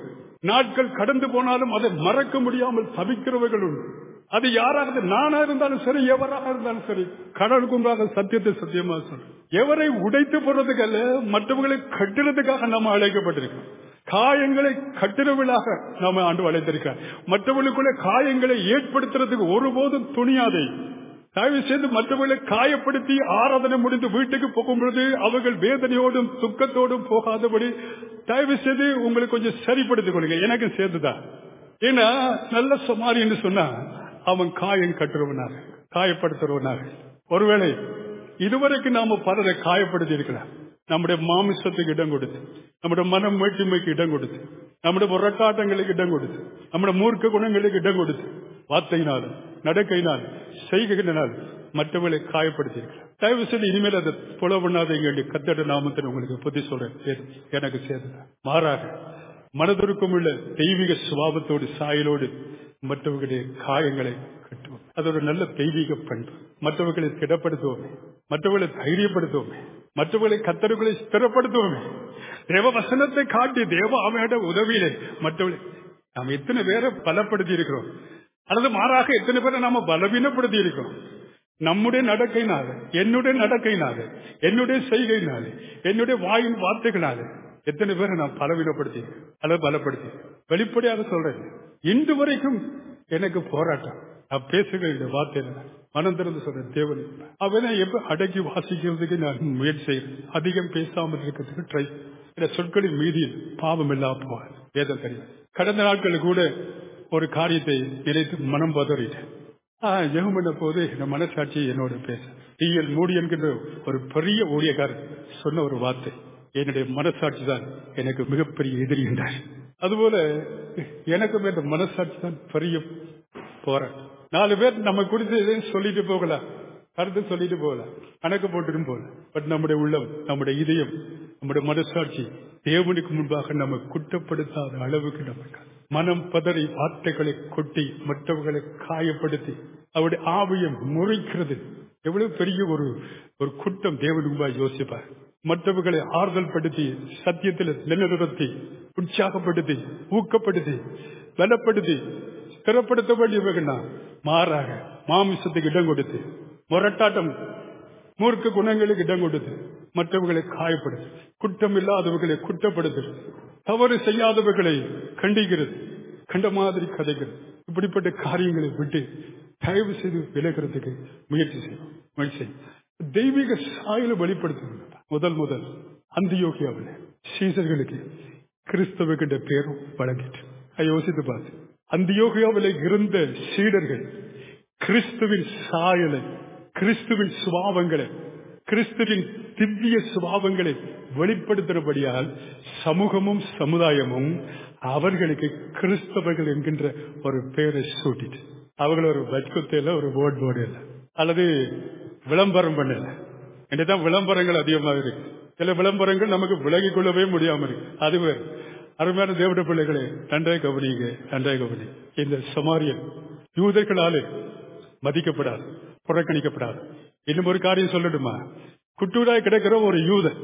நாட்கள் கடந்து போனாலும் அதை மறக்க முடியாமல் தவிக்கிறவர்கள் உண்டு அது யாராக நானா இருந்தாலும் சரி எவராக இருந்தாலும் சரி கடவுளுக்கு முன்பாக சத்தியத்தை சத்தியமா சொல்றேன் எவரை உடைத்து போறதுக்கல்ல மற்றவர்களை கட்டுறதுக்காக நம்ம அழைக்கப்பட்டிருக்கோம் காயங்களை கட்டுறவர்களாக நாம ஆண்டு அழைத்திருக்கிறோம் மற்றவர்களுக்குள்ள காயங்களை ஏற்படுத்துறதுக்கு ஒருபோதும் துணியாதே தயவு செய்து மற்றவர்களை காயப்படுத்தி ஆராதனை முடிந்து வீட்டுக்கு போகும்பொழுது அவர்கள் வேதனையோடும் துக்கத்தோடும் போகாதபடி தயவு செய்து உங்களுக்கு கொஞ்சம் சரிப்படுத்திக் கொள்ளுங்க எனக்கு சேர்ந்துதான் ஏன்னா நல்ல சுமாரி என்று சொன்னா அவன் காயம் கட்டுறவனாக காயப்படுத்துறவனாக ஒருவேளை இதுவரைக்கும் நாம பலரை காயப்படுத்தி இருக்கலாம் நம்முடைய மாமிசத்துக்கு இடம் கொடுத்து நம்முடைய மனம் வேற்றுமைக்கு இடம் கொடுத்து நம்முடைய முரட்டாட்டங்களுக்கு இடம் கொடுத்து நம்முடைய மூர்க்க குணங்களுக்கு இடம் கொடுத்து வார்த்தையினாலும் நடக்கையினாலும் செய்கையினால் மற்றவர்களை காயப்படுத்தி இருக்கலாம் தயவு செய்து இனிமேல் அதை புல பண்ணாதீங்க என்று கத்தட நாமத்தில் உங்களுக்கு புத்தி சொல்றேன் எனக்கு சேர்ந்து மாறாக மனதுருக்கம் உள்ள தெய்வீக சுபாவத்தோடு சாயலோடு மற்றவர்களுடைய காயங்களை கட்டுவோம் அது ஒரு நல்ல தெய்வீக பண்பு மற்றவர்களை திடப்படுத்துவோமே மற்றவர்களை தைரியப்படுத்துவோமே மற்றவர்களை கத்தர்களை ஸ்திரப்படுத்துவோமே தேவ வசனத்தை காட்டி தேவ அவனோட உதவியிலே மற்றவர்களை நாம் எத்தனை பேரை பலப்படுத்தி இருக்கிறோம் அல்லது மாறாக எத்தனை பேரை நாம பலவீனப்படுத்தி இருக்கிறோம் நம்முடைய நடக்கையினால என்னுடைய நடக்கையினால என்னுடைய செய்கையினால என்னுடைய வாயின் வார்த்தைகளால எத்தனை பேரை நான் பலவீனப்படுத்தி அல்லது பலப்படுத்தி வெளிப்படையாக சொல்றேன் இன்று வரைக்கும் எனக்கு போராட்டம் நான் பேசுகிற இந்த வார்த்தையில மனம் திறந்து சொல்றேன் தேவன் அவனை எப்ப அடக்கி வாசிக்கிறதுக்கு நான் முயற்சி செய்யறேன் அதிகம் பேசாமல் இருக்கிறதுக்கு ட்ரை இந்த சொற்களின் மீதியில் பாவம் இல்லாம போவார் வேதம் தெரியும் கடந்த நாட்களில் கூட ஒரு காரியத்தை நினைத்து மனம் பதறிட்டேன் ஜெகம் பண்ண போது இந்த மனசாட்சி என்னோட பேச டிஎல் மூடி என்கின்ற ஒரு பெரிய ஊழியக்காரர் சொன்ன ஒரு வார்த்தை என்னுடைய மனசாட்சி தான் எனக்கு மிகப்பெரிய எதிரி என்றார் அதுபோல எனக்கும் இந்த மனசாட்சி தான் பெரிய போராட்டம் நாலு பேர் நம்ம குறித்து எதையும் சொல்லிட்டு போகலாம் கருத்து சொல்லிட்டு போகலாம் கணக்கு போட்டுட்டு போகலாம் பட் நம்முடைய உள்ளம் நம்முடைய இதயம் நம்முடைய மனசாட்சி தேவனுக்கு முன்பாக நம்ம குற்றப்படுத்தாத அளவுக்கு நமக்கு மனம் பதறி வார்த்தைகளை கொட்டி மற்றவர்களை காயப்படுத்தி அவருடைய ஆவியை முறைக்கிறது எவ்வளவு பெரிய ஒரு ஒரு குற்றம் தேவன் முன்பாக யோசிப்பார் மற்றவர்களை ஆறுதல் படுத்தி சத்தியத்தில் நிலைநிறுத்தி உற்சாகப்படுத்தி ஊக்கப்படுத்தி பலப்படுத்தி ஸ்திரப்படுத்த வேண்டியவர்கள் மாறாக மாமிசத்துக்கு இடம் கொடுத்து முரட்டாட்டம் மூர்க்க குணங்களுக்கு இடம் கொடுத்து மற்றவர்களை காயப்படுத்து குற்றம் இல்லாதவர்களை குற்றப்படுத்துறது தவறு செய்யாதவர்களை கண்டிக்கிறது கண்ட மாதிரி கதைகிறது இப்படிப்பட்ட காரியங்களை விட்டு தயவு செய்து விலகிறதுக்கு முயற்சி செய்யும் முயற்சி செய்யும் தெய்வீக சாயலை வெளிப்படுத்துகிறது முதல் முதல் அந்தியோகியாவில் சீசர்களுக்கு கிறிஸ்தவர்கிட்ட பேரும் வழங்கிட்டு யோசித்து பார்த்து அந்தியோகியாவில் இருந்த சீடர்கள் கிறிஸ்துவின் சாயலை கிறிஸ்துவின் சுபாவங்களை கிறிஸ்துவின் திவ்ய சுபாவங்களை வெளிப்படுத்துறபடியால் சமூகமும் சமுதாயமும் அவர்களுக்கு கிறிஸ்தவர்கள் என்கின்ற ஒரு பெயரை சூட்டிட்டு அவர்கள் ஒரு வச்சுக்குத்தையில ஒரு போர்டு போர்டு இல்லை அல்லது விளம்பரம் பண்ணல என்றுதான் விளம்பரங்கள் அதிகமாக இருக்கு சில விளம்பரங்கள் நமக்கு விலகிக் கொள்ளவே முடியாம இருக்கு அது வேறு அருமையான தேவட பிள்ளைகளே நன்றாய் கவனிங்க நன்றாய் கவனி இந்த சமாரியன் யூதர்களாலே மதிக்கப்படாது புறக்கணிக்கப்படாது இன்னும் ஒரு காரியம் சொல்லட்டுமா குட்டூராய் கிடக்கிற ஒரு யூதன்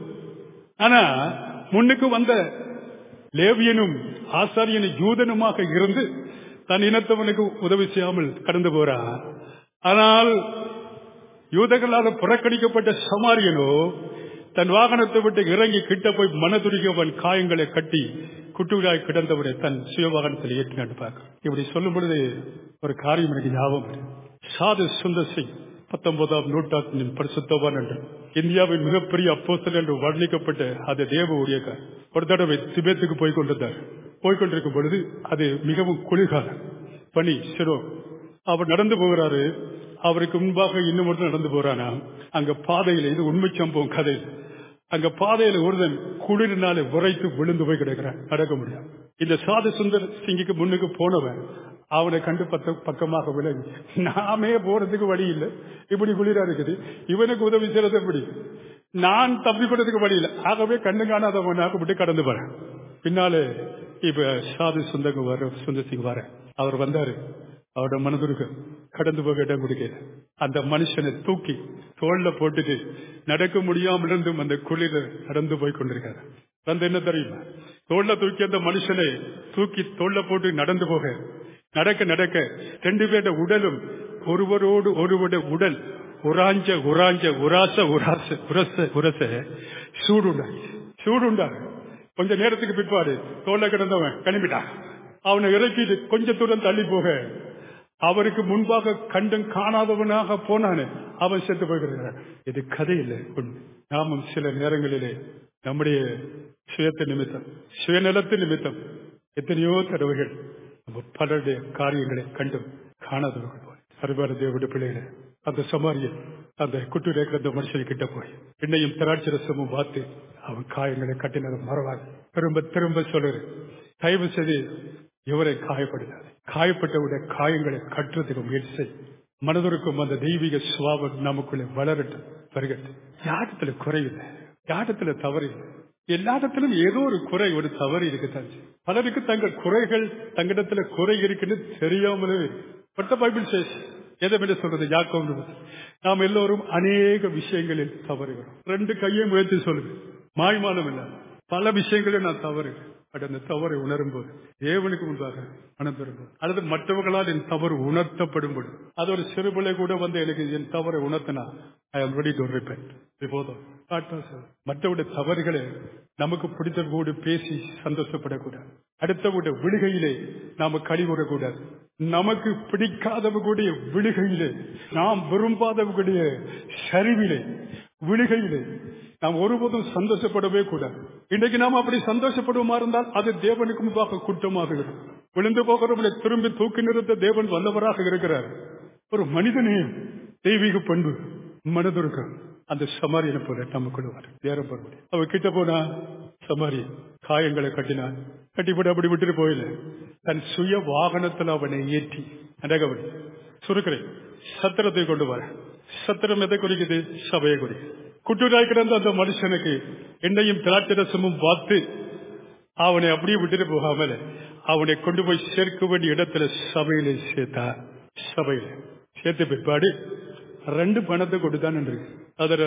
ஆனா முன்னுக்கு வந்த லேவியனும் ஆசாரியனும் யூதனுமாக இருந்து தன் இனத்தவனுக்கு உதவி செய்யாமல் கடந்து போறான் ஆனால் யூதர்களால் புறக்கணிக்கப்பட்ட சமாரியனோ தன் வாகனத்தை விட்டு இறங்கி கிட்ட போய் மனதுருகியவன் காயங்களை கட்டி குட்டுவிழாய் கிடந்தவனை தன் சுய வாகனத்தில் ஏற்றினான்னு பார்க்க இப்படி சொல்லும் பொழுது ஒரு காரியம் எனக்கு ஞாபகம் சாது சுந்தர் சிங் பத்தொன்பதாம் நூற்றாண்டின் பரிசுத்தவான் என்று இந்தியாவின் மிகப்பெரிய அப்போசல் என்று வர்ணிக்கப்பட்ட அது தேவ ஊழியக்கார் ஒரு தடவை திபேத்துக்கு போய் கொண்டிருந்தார் போய்கொண்டிருக்கும் பொழுது அது மிகவும் குளிர்காலம் பனி சிரோ அவர் நடந்து போகிறாரு அவருக்கு முன்பாக இன்னும் ஒருத்தர் நடந்து போறானா அங்க பாதையில இது உண்மை சம்பவம் கதை அங்க பாதையில ஒருதன் குளிரினாலே உரைத்து விழுந்து போய் கிடக்கிறான் நடக்க முடியாது இந்த சாது சுந்தர் சிங்கிக்கு முன்னுக்கு போனவன் அவனை கண்டு பத்த பக்கமாக விலகி நாமே போறதுக்கு வழி இல்லை இப்படி குளிரா இருக்குது இவனுக்கு உதவி செய்யறது எப்படி நான் தப்பிப்படுறதுக்கு வழி இல்லை ஆகவே கண்ணு காணாதவனாக விட்டு கடந்து வரேன் பின்னாலே இப்ப சாது சுந்தங்க வர சுந்தர் சிங் வர அவர் வந்தாரு அவரோட மனதுருக கடந்து போக இடம் கொடுக்க அந்த மனுஷனை தூக்கி தோல்ல போட்டுட்டு நடக்க முடியாமல் இருந்தும் அந்த குளிர நடந்து போய் கொண்டிருக்காரு வந்து என்ன தெரியுமா தோல்ல தூக்கி அந்த மனுஷனை தூக்கி தோல்ல போட்டு நடந்து போக நடக்க நடக்க ரெண்டு பேருடைய உடலும் ஒருவரோடு ஒருவருடைய உடல் உராஞ்ச உராஞ்ச உராச உராச உரச உரச சூடுண்டாச்சு சூடுண்டாங்க கொஞ்ச நேரத்துக்கு பிற்பாடு தோல்ல கிடந்தவன் கிளம்பிட்டான் அவனை இறக்கிட்டு கொஞ்ச தூரம் தள்ளி போக அவருக்கு முன்பாக கண்டும் காணாதவனாக போனானே அவன் செத்து போகிறான் இது கதை இல்லை உண்மை நாமும் சில நேரங்களிலே நம்முடைய சுயத்து நிமித்தம் சுயநலத்து நிமித்தம் எத்தனையோ தடவைகள் நம்ம பலருடைய காரியங்களை கண்டும் காணாதவர்கள் போய் அருமையான தேவனுடைய பிள்ளைகளை அந்த சமாரியன் அந்த குட்டுரை கிடந்த மனுஷன் கிட்ட போய் என்னையும் திராட்சை ரசமும் பார்த்து அவன் காயங்களை கட்டினது மறவாது திரும்ப திரும்ப சொல்லுற தயவு செய்து இவரை காயப்படுத்தாது காயப்பட்டவுடைய காயங்களை கட்டுறதுக்கு முயற்சி செய் மனதிற்கும் அந்த தெய்வீக சுவாபம் நமக்குள்ளே வளரட்டும் வருகட்டும் யாரிடத்துல குறையில்லை யாரிடத்துல தவறு இல்லை எல்லா இடத்திலும் ஏதோ ஒரு குறை ஒரு தவறு இருக்குதான் செய்யும். பலருக்கு தங்கள் குறைகள் தங்களிடத்துல குறை இருக்குன்னு தெரியாமலே பட்ட பைபிள் சேஸ் எதை விட சொல்றது யாக்கோம் நாம் எல்லோரும் அநேக விஷயங்களில் தவறுகிறோம் ரெண்டு கையை முயற்சி சொல்லுங்க மாய்மானம் இல்ல பல விஷயங்களில் நான் தவறு பட் அந்த தவறை உணரும் போது தேவனுக்கு முன்பாக மனம் பெறும்போது அல்லது மற்றவர்களால் என் தவறு உணர்த்தப்படும் போது அது ஒரு சிறுபிள்ளை கூட வந்து எனக்கு என் தவறை உணர்த்தினா ஐ am ready to repent before the Lord. மற்றவருடைய தவறுகளை நமக்கு பிடித்த கூட பேசி சந்தோஷப்படக்கூடாது அடுத்தவுடைய விழுகையிலே நாம கழிவுறக்கூடாது நமக்கு பிடிக்காதவர்களுடைய விழுகையிலே நாம் விரும்பாதவர்களுடைய சரிவிலே விழுகையிலே நாம் ஒருபோதும் சந்தோஷப்படவே கூடாது இன்றைக்கு நாம் அப்படி சந்தோஷப்படுவோமா இருந்தால் அது தேவனுக்கு முன்பாக குற்றமாக இருக்கும் விழுந்து போகிறவர்களை திரும்பி தூக்கி நிறுத்த தேவன் வல்லவராக இருக்கிறார் ஒரு மனிதனையும் தெய்வீக பண்பு மனதுருக்கம் அந்த சமாரியனை போல நமக்குள்ள வரும் நேரம் பருவடி அவ கிட்ட போனா சமாரி காயங்களை கட்டினான் கட்டிப்பட்டு அப்படி விட்டுட்டு போயில தன் சுய வாகனத்தில் அவனை ஏற்றி அடகவடி சுருக்கிறேன் சத்திரத்தை கொண்டு வர சத்திரம் எதை குறிக்குது சபையை குறிக்குது குட்டுராய் கிடந்த அந்த மனுஷனுக்கு என்னையும் திராட்சரசமும் பார்த்து அவனை அப்படியே விட்டுட்டு போகாமல அவனை கொண்டு போய் சேர்க்க வேண்டிய இடத்துல சபையில சேர்த்தா சபையில சேர்த்த பிற்பாடு ரெண்டு பணத்தை கொடுத்தான் என்று ಅದರ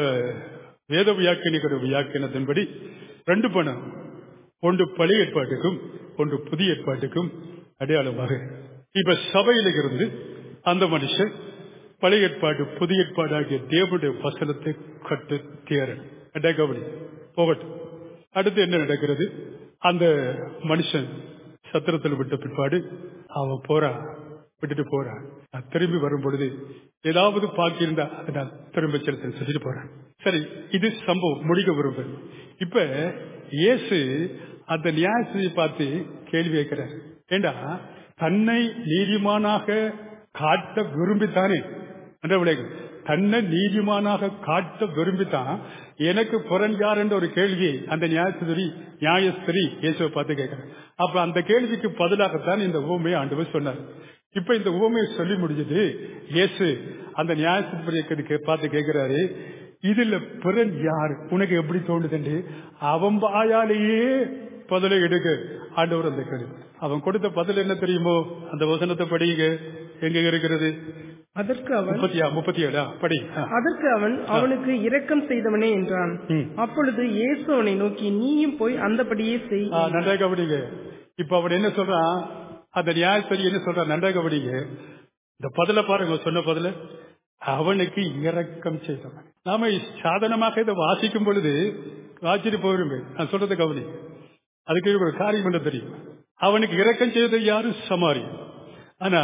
வேத வியாக்கியனிக்கிற வியாக்கியனத்தின்படி ரெண்டு பணம் ஒன்று பழைய ஏற்பாட்டுக்கும் ஒன்று புதிய ஏற்பாட்டுக்கும் அடையாளமாக இப்ப சபையில இருந்து அந்த மனுஷன் பழைய ஏற்பாடு புதிய ஏற்பாடு ஆகிய தேவனுடைய வசனத்தை கட்டு தேரன் கவனி போகட்டும் அடுத்து என்ன நடக்கிறது அந்த மனுஷன் சத்திரத்தில் விட்ட பிற்பாடு அவன் போறான் விட்டுட்டு போறான் நான் திரும்பி வரும் பொழுது ஏதாவது பாக்கியிருந்தா அதை நான் திரும்ப செலுத்த சொல்லிட்டு போறேன் சரி இது சம்பவம் முடிக்க விரும்புறேன் இப்ப இயேசு அந்த நியாயத்தை பார்த்து கேள்வி கேட்கிறார் ஏண்டா தன்னை நீதிமானாக காட்ட விரும்பித்தானே என்ற விளைவு தன்னை நீதிமானாக காட்ட விரும்பித்தான் எனக்கு புறன் யார் என்ற ஒரு கேள்வி அந்த நியாயஸ்திரி நியாயஸ்திரி இயேசுவை பார்த்து கேட்கிறேன் அப்ப அந்த கேள்விக்கு பதிலாகத்தான் இந்த ஊமையை ஆண்டவர் சொன்னார் இப்ப இந்த ஊமையை சொல்லி முடிஞ்சது இயேசு அந்த நியாயஸ்திரி பார்த்து கேட்கிறாரு இதுல பிறன் யார் உனக்கு எப்படி தோணுதுண்டு அவன் வாயாலேயே பதிலை எடுக்க ஆண்டவர் அந்த கேள்வி அவன் கொடுத்த பதில் என்ன தெரியுமோ அந்த வசனத்தை படிங்க எங்க இருக்கிறது அதற்கு அவன் முப்பத்தியா முப்பத்தி ஏழா படி ஆ. அதற்கு அவன் அவனுக்கு இரக்கம் செய்தவனே என்றான் ம். அப்பொழுது இயேசு அவனை நோக்கி நீயும் போய் அந்தபடியே செய் ஆ, நன்றாக கவனிங்க இப்ப அவன் என்ன சொல்றான் அந்த நியாயப்படி என்ன சொல்றான் நன்றாக கவனிங்க இந்த பதில பாருங்க சொன்ன பதில அவனுக்கு இரக்கம் செய்தவன் நாம சாதனமாக இதை வாசிக்கும் பொழுது வாசிட்டு போயிருங்க நான் சொல்றதை கவனி அதுக்கு ஒரு காரியம் என்ன தெரியும் அவனுக்கு இரக்கம் செய்தது யாரு சமாரி ஆனா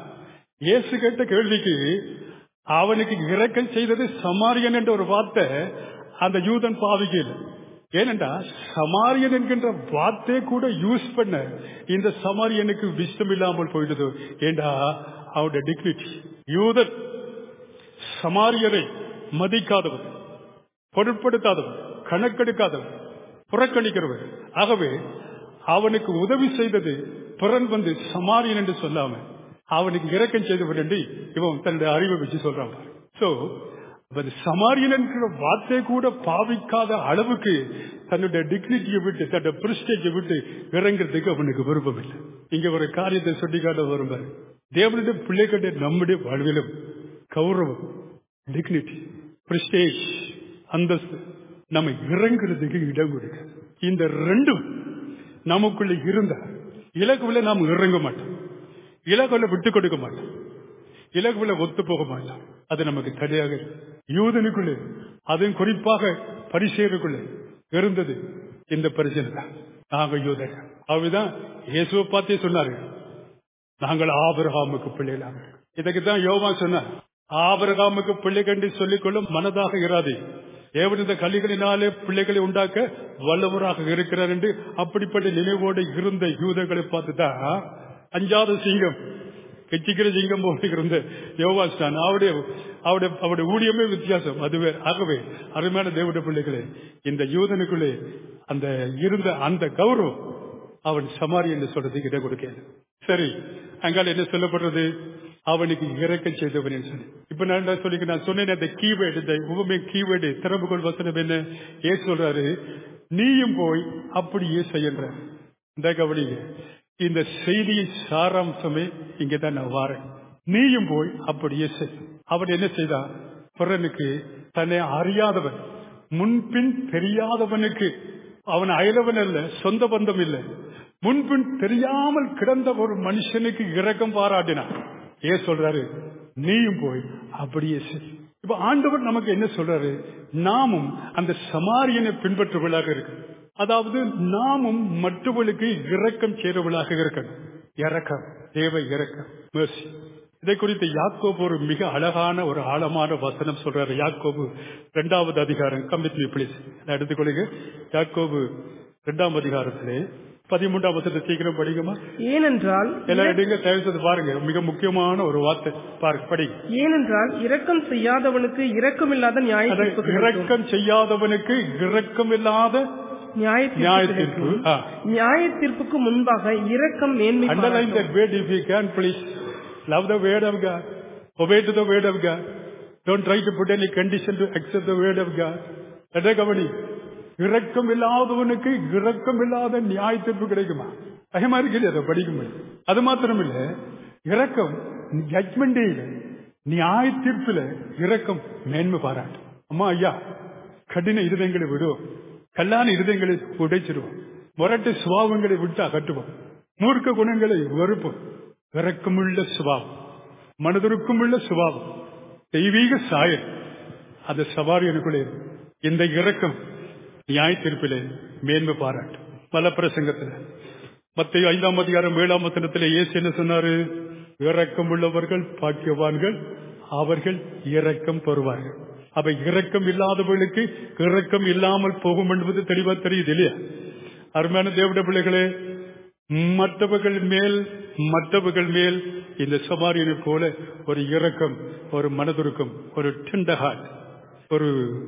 இயேசு கேட்ட கேள்விக்கு அவனுக்கு இரக்கம் செய்தது சமாரியன் என்ற ஒரு வார்த்தை அந்த யூதன் பாவிக்கல ஏனென்றா சமாரியன் என்கின்ற வார்த்தை கூட யூஸ் பண்ண இந்த சமாரியனுக்கு விஷம் இல்லாமல் போயிடுது ஏண்டா அவருடைய டிக்னிட்டி யூதன் சமாரியரை மதிக்காதவர் பொருட்படுத்தாதவர் கணக்கெடுக்காதவர் புறக்கணிக்கிறவர் ஆகவே அவனுக்கு உதவி செய்தது பிறன் வந்து சமாரியன் என்று சொல்லாம அவனுக்கு இரக்கம் செய்தவர் என்று இவன் தன்னுடைய அறிவை வச்சு சொல்றான் சோ சமாரியன் என்கிற வார்த்தை கூட பாவிக்காத அளவுக்கு தன்னுடைய டிக்னிட்டியை விட்டு தன்னுடைய பிரிஸ்டேஜை விட்டு இறங்குறதுக்கு அவனுக்கு விருப்பம் இல்லை இங்க ஒரு காரியத்தை சொல்லி காட்ட வரும்பாரு தேவனுடைய பிள்ளைகளுடைய நம்முடைய வாழ்விலும் கௌரவம் டிக்னிட்டி பிரிஸ்டேஜ் அந்தஸ்து நம்ம இறங்குறதுக்கு இடம் கொடுக்க இந்த ரெண்டும் நமக்குள்ள இருந்தா இலக்குல நாம் இறங்க மாட்டோம் இலக்குல விட்டு கொடுக்க மாட்டோம் இலகுல ஒத்து போக மாட்டோம் அது நமக்கு தடையாக இருக்கு. யூதனுக்குள்ளே அதுவும் குறிப்பாக பரிசேருக்குள்ளே இருந்தது இந்த பிரச்சனை தான் நாங்க யூதர்கள் அவதான் இயேசுவை பார்த்தே சொன்னார்கள் நாங்கள் ஆபிரகாமுக்கு பிள்ளைகளாக இதுக்கு தான் யோவான் சொன்னார் ஆபிரகாமுக்கு பிள்ளை கண்டு சொல்லிக்கொள்ளும் மனதாக இராது தேவன் இந்த கலிகளினாலே பிள்ளைகளை உண்டாக்க வல்லவராக இருக்கிறார் என்று அப்படிப்பட்ட நினைவோடு இருந்த யூதர்களை பார்த்துதான் அஞ்சாவது சிங்கம் கெச்சிக்கிற சிங்கம் போல இருந்த யோவாஸ்தான் அவருடைய அவருடைய அவருடைய ஊழியமே வித்தியாசம் அதுவே ஆகவே அருமையான தேவடைய பிள்ளைகளே இந்த யூதனுக்குள்ளே அந்த இருந்த அந்த கௌரவம் அவன் சமாரி என்று சொல்றதுக்கு இடம் கொடுக்கல சரி அங்கால என்ன சொல்லப்படுறது அவனுக்கு இறக்க செய்தவன் என்று சொல்லி இப்ப நான் என்ன சொல்லி நான் சொன்னேன் அந்த கீவேர்டு இந்த உவமை கீவேர்டு திறப்புகொள் வசனம் என்ன ஏன் சொல்றாரு நீயும் போய் அப்படியே செய்யன்ற இந்த கவனிங்க இந்த செய்தியின் சாராம்சமே இங்கதான் நான் வாரேன் நீயும் போய் அப்படியே செய் அவன் என்ன செய்தான் பிறனுக்கு தன்னை அறியாதவன் முன்பின் தெரியாதவனுக்கு அவன் அயலவன் அல்ல சொந்த பந்தம் இல்லை முன்பின் தெரியாமல் கிடந்த ஒரு மனுஷனுக்கு இரக்கம் பாராட்டினான் ஏன் சொல்றாரு நீயும் போய் அப்படியே செய் இப்ப ஆண்டவர் நமக்கு என்ன சொல்றாரு நாமும் அந்த சமாரியனை பின்பற்றுவதாக இருக்கு அதாவது நாமும் மற்றவர்களுக்கு இரக்கம் செய்றவர்களாக இருக்கணும் இறக்கம் தேவை இறக்கம் mercy. இதை குறித்து யாக்கோபு ஒரு மிக அழகான ஒரு ஆழமான வசனம் சொல்றாரு யாக்கோபு இரண்டாவது அதிகாரம் கம்மிட்மி பிளீஸ் எடுத்துக்கொள்ளுங்க யாக்கோபு இரண்டாம் அதிகாரத்திலே பதிமூன்றாம் வசனத்தை சீக்கிரம் படிக்குமா ஏனென்றால் எல்லாம் எடுங்க தயவு செய்து பாருங்க மிக முக்கியமான ஒரு வார்த்தை பாருங்க படிங்க ஏனென்றால் இரக்கம் செய்யாதவனுக்கு இரக்கமில்லாத நியாய அதை தீர்ப்பு கிடைக்கும். இரக்கம் செய்யாதவனுக்கு இரக்கம் இல்லாத நியாய நியாய தீர்ப்பு தீர்ப்பு கிடைக்கும். ஆ. நியாய தீர்ப்புக்கு முன்பாக இரக்கம் மேன்மை Underline பாராட்டும். that word if you can, please. Love the word of God. Obey to the word of God. Don't try to put any condition to accept the word of God. எதை கவனி இரக்கம் இல்லாதவனுக்கு இரக்கம் இல்லாத நியாய தீர்ப்பு கிடைக்குமா பயமா இருக்குது அதை படிக்கும்போது அது மாத்திரம் இல்ல இரக்கம் ஜட்மெண்டே இல்லை நியாய தீர்ப்புல இரக்கம் மேன்மை பாராட்டும் அம்மா ஐயா கடின இருதயங்களை விடுவோம் கல்லான இருதயங்களை உடைச்சிடுவோம் முரட்டு சுபாவங்களை விட்டு அகற்றுவோம் மூர்க்க குணங்களை வெறுப்போம் இறக்கமுள்ள சுபாவம் மனதிற்குமுள்ள சுபாவம் தெய்வீக சாயல் அந்த சவாரி எனக்குள்ளே இருக்கு. இந்த இரக்கம் நியாய தீர்ப்பிலே மேன்மை பாராட்டும் பல பிரசங்கத்தில் மத்திய ஐந்தாம் அதிகாரம் ஏழாம் வசனத்திலே இயேசு என்ன சொன்னாரு இரக்கம் உள்ளவர்கள் பாக்கியவான்கள் அவர்கள் இரக்கம் பெறுவார்கள் அவை இரக்கம் இல்லாதவர்களுக்கு இரக்கம் இல்லாமல் போகும் என்பது தெளிவா தெரியுது இல்லையா அருமையான தேவட பிள்ளைகளே மற்றவர்கள் மேல் மற்றவர்கள் மேல் இந்த சமாரியனை போல ஒரு இரக்கம் ஒரு மனதுருக்கம் ஒரு டெண்டஹார்ட் ஒரு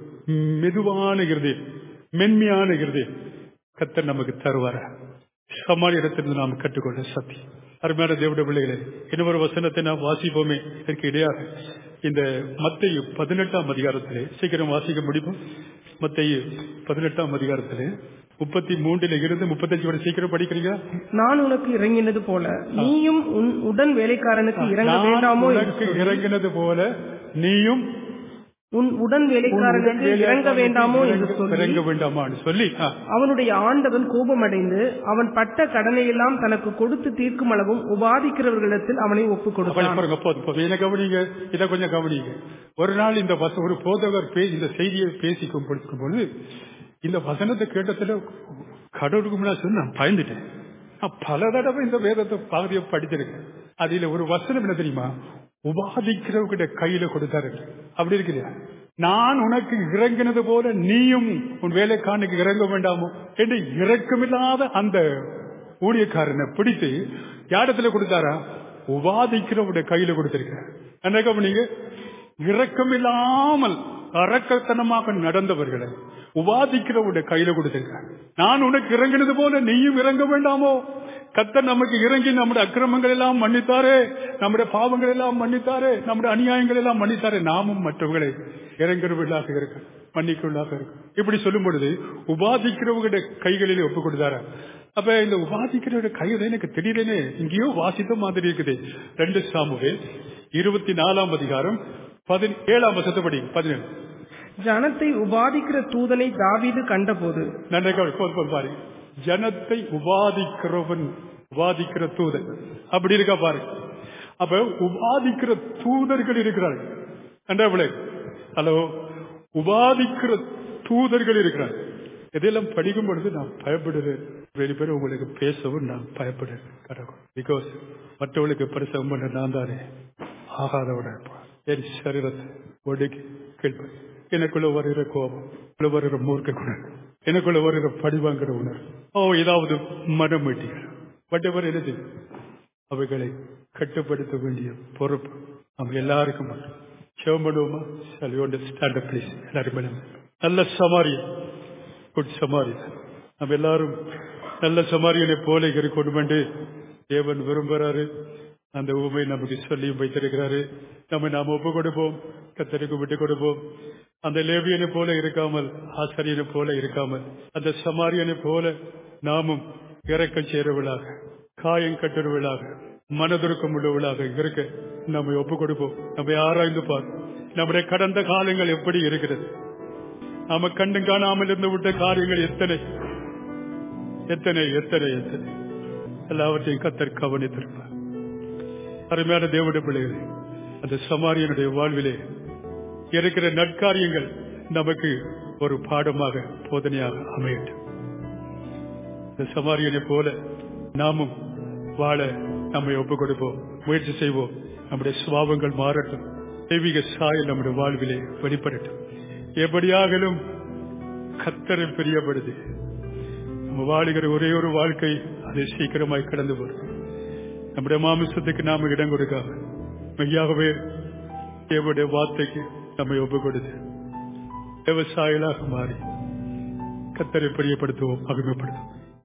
மெதுவான இருதயம் மென்மையான இருதயம் கத்தர் நமக்கு தருவார சமாளிடத்திலிருந்து நாம் கற்றுக்கொள்ள சக்தி அருமையான தேவட பிள்ளைகளே இன்னொரு வசனத்தை நாம் வாசிப்போமே இதற்கு இடையாக இந்த மத்தையு பதினெட்டாம் அதிகாரத்திலே சீக்கிரம் வாசிக்க முடியும் மத்தையு பதினெட்டாம் அதிகாரத்திலே முப்பத்தி மூன்றில் இருந்து முப்பத்தஞ்சு வரை சீக்கிரம் படிக்கிறீங்க நான் உனக்கு இறங்கினது போல நீயும் உன் உடன் வேலைக்காரனுக்கு இறங்க நான் வேண்டாமோ என்று உனக்கு சொல்லி, இறங்கினது போல நீயும் உன் உடன் உன் வேலைக்காரனுக்கு உடன் இறங்க வேண்டாமோ என்று இறங்க- சொல்லி இறங்க வேண்டாமான்னு சொல்லி ஆ, அவனுடைய ஆண்டவன் கோபமடைந்து அவன் பட்ட கடனையெல்லாம் தனக்கு கொடுத்து தீர்க்கும் அளவும் உபாதிக்கிறவர்களிடத்தில் அவனை ஒப்புக் அப்படி கொடுத்தான் பாருங்க போதும் போதும் இதை கவனிங்க இதை கொஞ்சம் கவனிங்க ஒரு நாள் இந்த வச ஒரு போதவர் பே இந்த செய்தியை பேசி கொடுக்கும் பொழுது இந்த வசனத்தை கேட்டதுல கடவுளுக்கு முன்னாடி சொல்லி நான் பயந்துட்டேன் நான் பல தடவை இந்த வேதத்தை பகுதியை படிச்சிருக்கேன் அதுல ஒரு வசனம் என்ன தெரியுமா உபாதிக்கிறவங்கிட்ட கையில கொடுத்தாரு அப்படி இருக்கிறியா நான் உனக்கு இறங்கினது போல நீயும் உன் வேலைக்காரனுக்கு இறங்க வேண்டாமோ என்று இறக்கமில்லாத அந்த ஊழியக்காரனை பிடித்து யாரிடத்துல கொடுத்தாரா உபாதிக்கிறவருடைய கையில கொடுத்திருக்கிறார் என்ன கவனிங்க இரக்கமில்லாமல் அரக்கத்தனமாக நடந்தவர்களை உபாதிக்கிறவருடைய கையில கொடுத்திருக்கார் நான் உனக்கு இறங்கினது போல நீயும் இறங்க வேண்டாமோ கத்தர் நமக்கு இறங்கி நம்முடைய அக்கிரமங்கள் எல்லாம் மன்னித்தாரே நம்முடைய பாவங்கள் எல்லாம் மன்னித்தாரே நம்முடைய அநியாயங்கள் எல்லாம் மன்னித்தாரே நாமும் மற்றவர்களை இறங்குறவர்களாக இருக்க மன்னிக்கிறவர்களாக இருக்கும் இப்படி சொல்லும் பொழுது உபாதிக்கிறவங்களுடைய கைகளிலே ஒப்பு கொடுத்தாரா அப்ப இந்த உபாதிக்கிறவருடைய கையில எனக்கு திடீரெனே இங்கேயோ வாசித்த மாதிரி இருக்குது ரெண்டு சாமுவே இருபத்தி நாலாம் அதிகாரம் பதினேழாம் வருஷத்தை படி பதினேழு ஜனத்தை உபாதிக்கிற தூதனை தாவீது கண்டபோது நன்றை கவனி- போதும், போதும் பாருங்க ஜனத்தை உபாதிக்கிறவன் உபாதிக்கிற தூதன் அப்படி இருக்கா பாருங்க அப்ப உபாதிக்கிற தூதர்கள் இருக்கிறார்கள் நன்றா ஹலோ உபாதிக்கிற தூதர்கள் இருக்கிறார்கள் இதெல்லாம் படிக்கும் பொழுது நான் பயப்படுறேன் வெளி பேர் உங்களுக்கு பேசவும் நான் பயப்படுறேன் கடவுள் பிகாஸ் மற்றவர்களுக்கு பிரசவம் பண்ண நான் தானே ஆகாதவன என் சரீரத்தை ஒடுக்கி கேள்வி எனக்குள்ள வருகிற கோபம் எனக்குள்ள வருகிற மூர்க்க குணம் எனக்குள்ள வருகிற படிவாங்கிற உணர்வு ஓ ஏதாவது மனம் வெட்டிகள் வட்டவர் எனது அவைகளை கட்டுப்படுத்த வேண்டிய பொறுப்பு நம்ம எல்லாருக்கும் உண்டு. ஜெபம் பண்ணுவோமா shall we want to stand up please எல்லாரும் எழுந்து. நல்ல சமாரியன் குட் சமாரியன் நம்ம எல்லாரும் நல்ல சமாரியனை போல இருக்கணும் என்று தேவன் விரும்புகிறாரு அந்த உண்மை நமக்கு சொல்லியும் வைத்திருக்கிறாரு நம்ம நாம் ஒப்பு கொடுப்போம் கத்தருக்கு விட்டு கொடுப்போம் அந்த லேவியனை போல இருக்காமல் ஆசிரியனை போல இருக்காமல் அந்த சமாரியனை போல நாமும் இறக்கம் செய்கிறவளாக காயம் கட்டுறவளாக மனதுருக்கம் உள்ளவளாக இருக்க நம்மை ஒப்பு கொடுப்போம் நம்மை ஆராய்ந்து பார் நம்முடைய கடந்த காலங்கள் எப்படி இருக்கிறது நாம கண்டு காணாமல் இருந்து விட்ட காரியங்கள் எத்தனை எத்தனை எத்தனை எத்தனை எல்லாவற்றையும் கத்தர் கவனித்திருப்பார் அருமையான தேவனுடைய பிள்ளைகளே அந்த சமாரியனுடைய வாழ்விலே இருக்கிற நற்காரியங்கள் நமக்கு ஒரு பாடமாக போதனையாக அமையட்டும் இந்த சமாரியனை போல நாமும் வாழ நம்மை ஒப்புக் கொடுப்போம் முயற்சி செய்வோம் நம்முடைய சுபாவங்கள் மாறட்டும் தெய்வீக சாயல் நம்முடைய வாழ்விலே வெளிப்படட்டும் எப்படியாகலும் கத்தரை பிரியப்படுது நம்ம வாழுகிற ஒரே ஒரு வாழ்க்கை அது சீக்கிரமாய் கடந்து போடும் நம்முடைய மாமிசத்துக்கு நாம இடம் கொடுக்காம மெய்யாகவே தேவனுடைய வார்த்தைக்கு நம்மை ஒப்புக் கொடுத்து விவசாயிகளாக மாறி கத்தரை பிரியப்படுத்துவோம் மகிமைப்படுத்துவோம்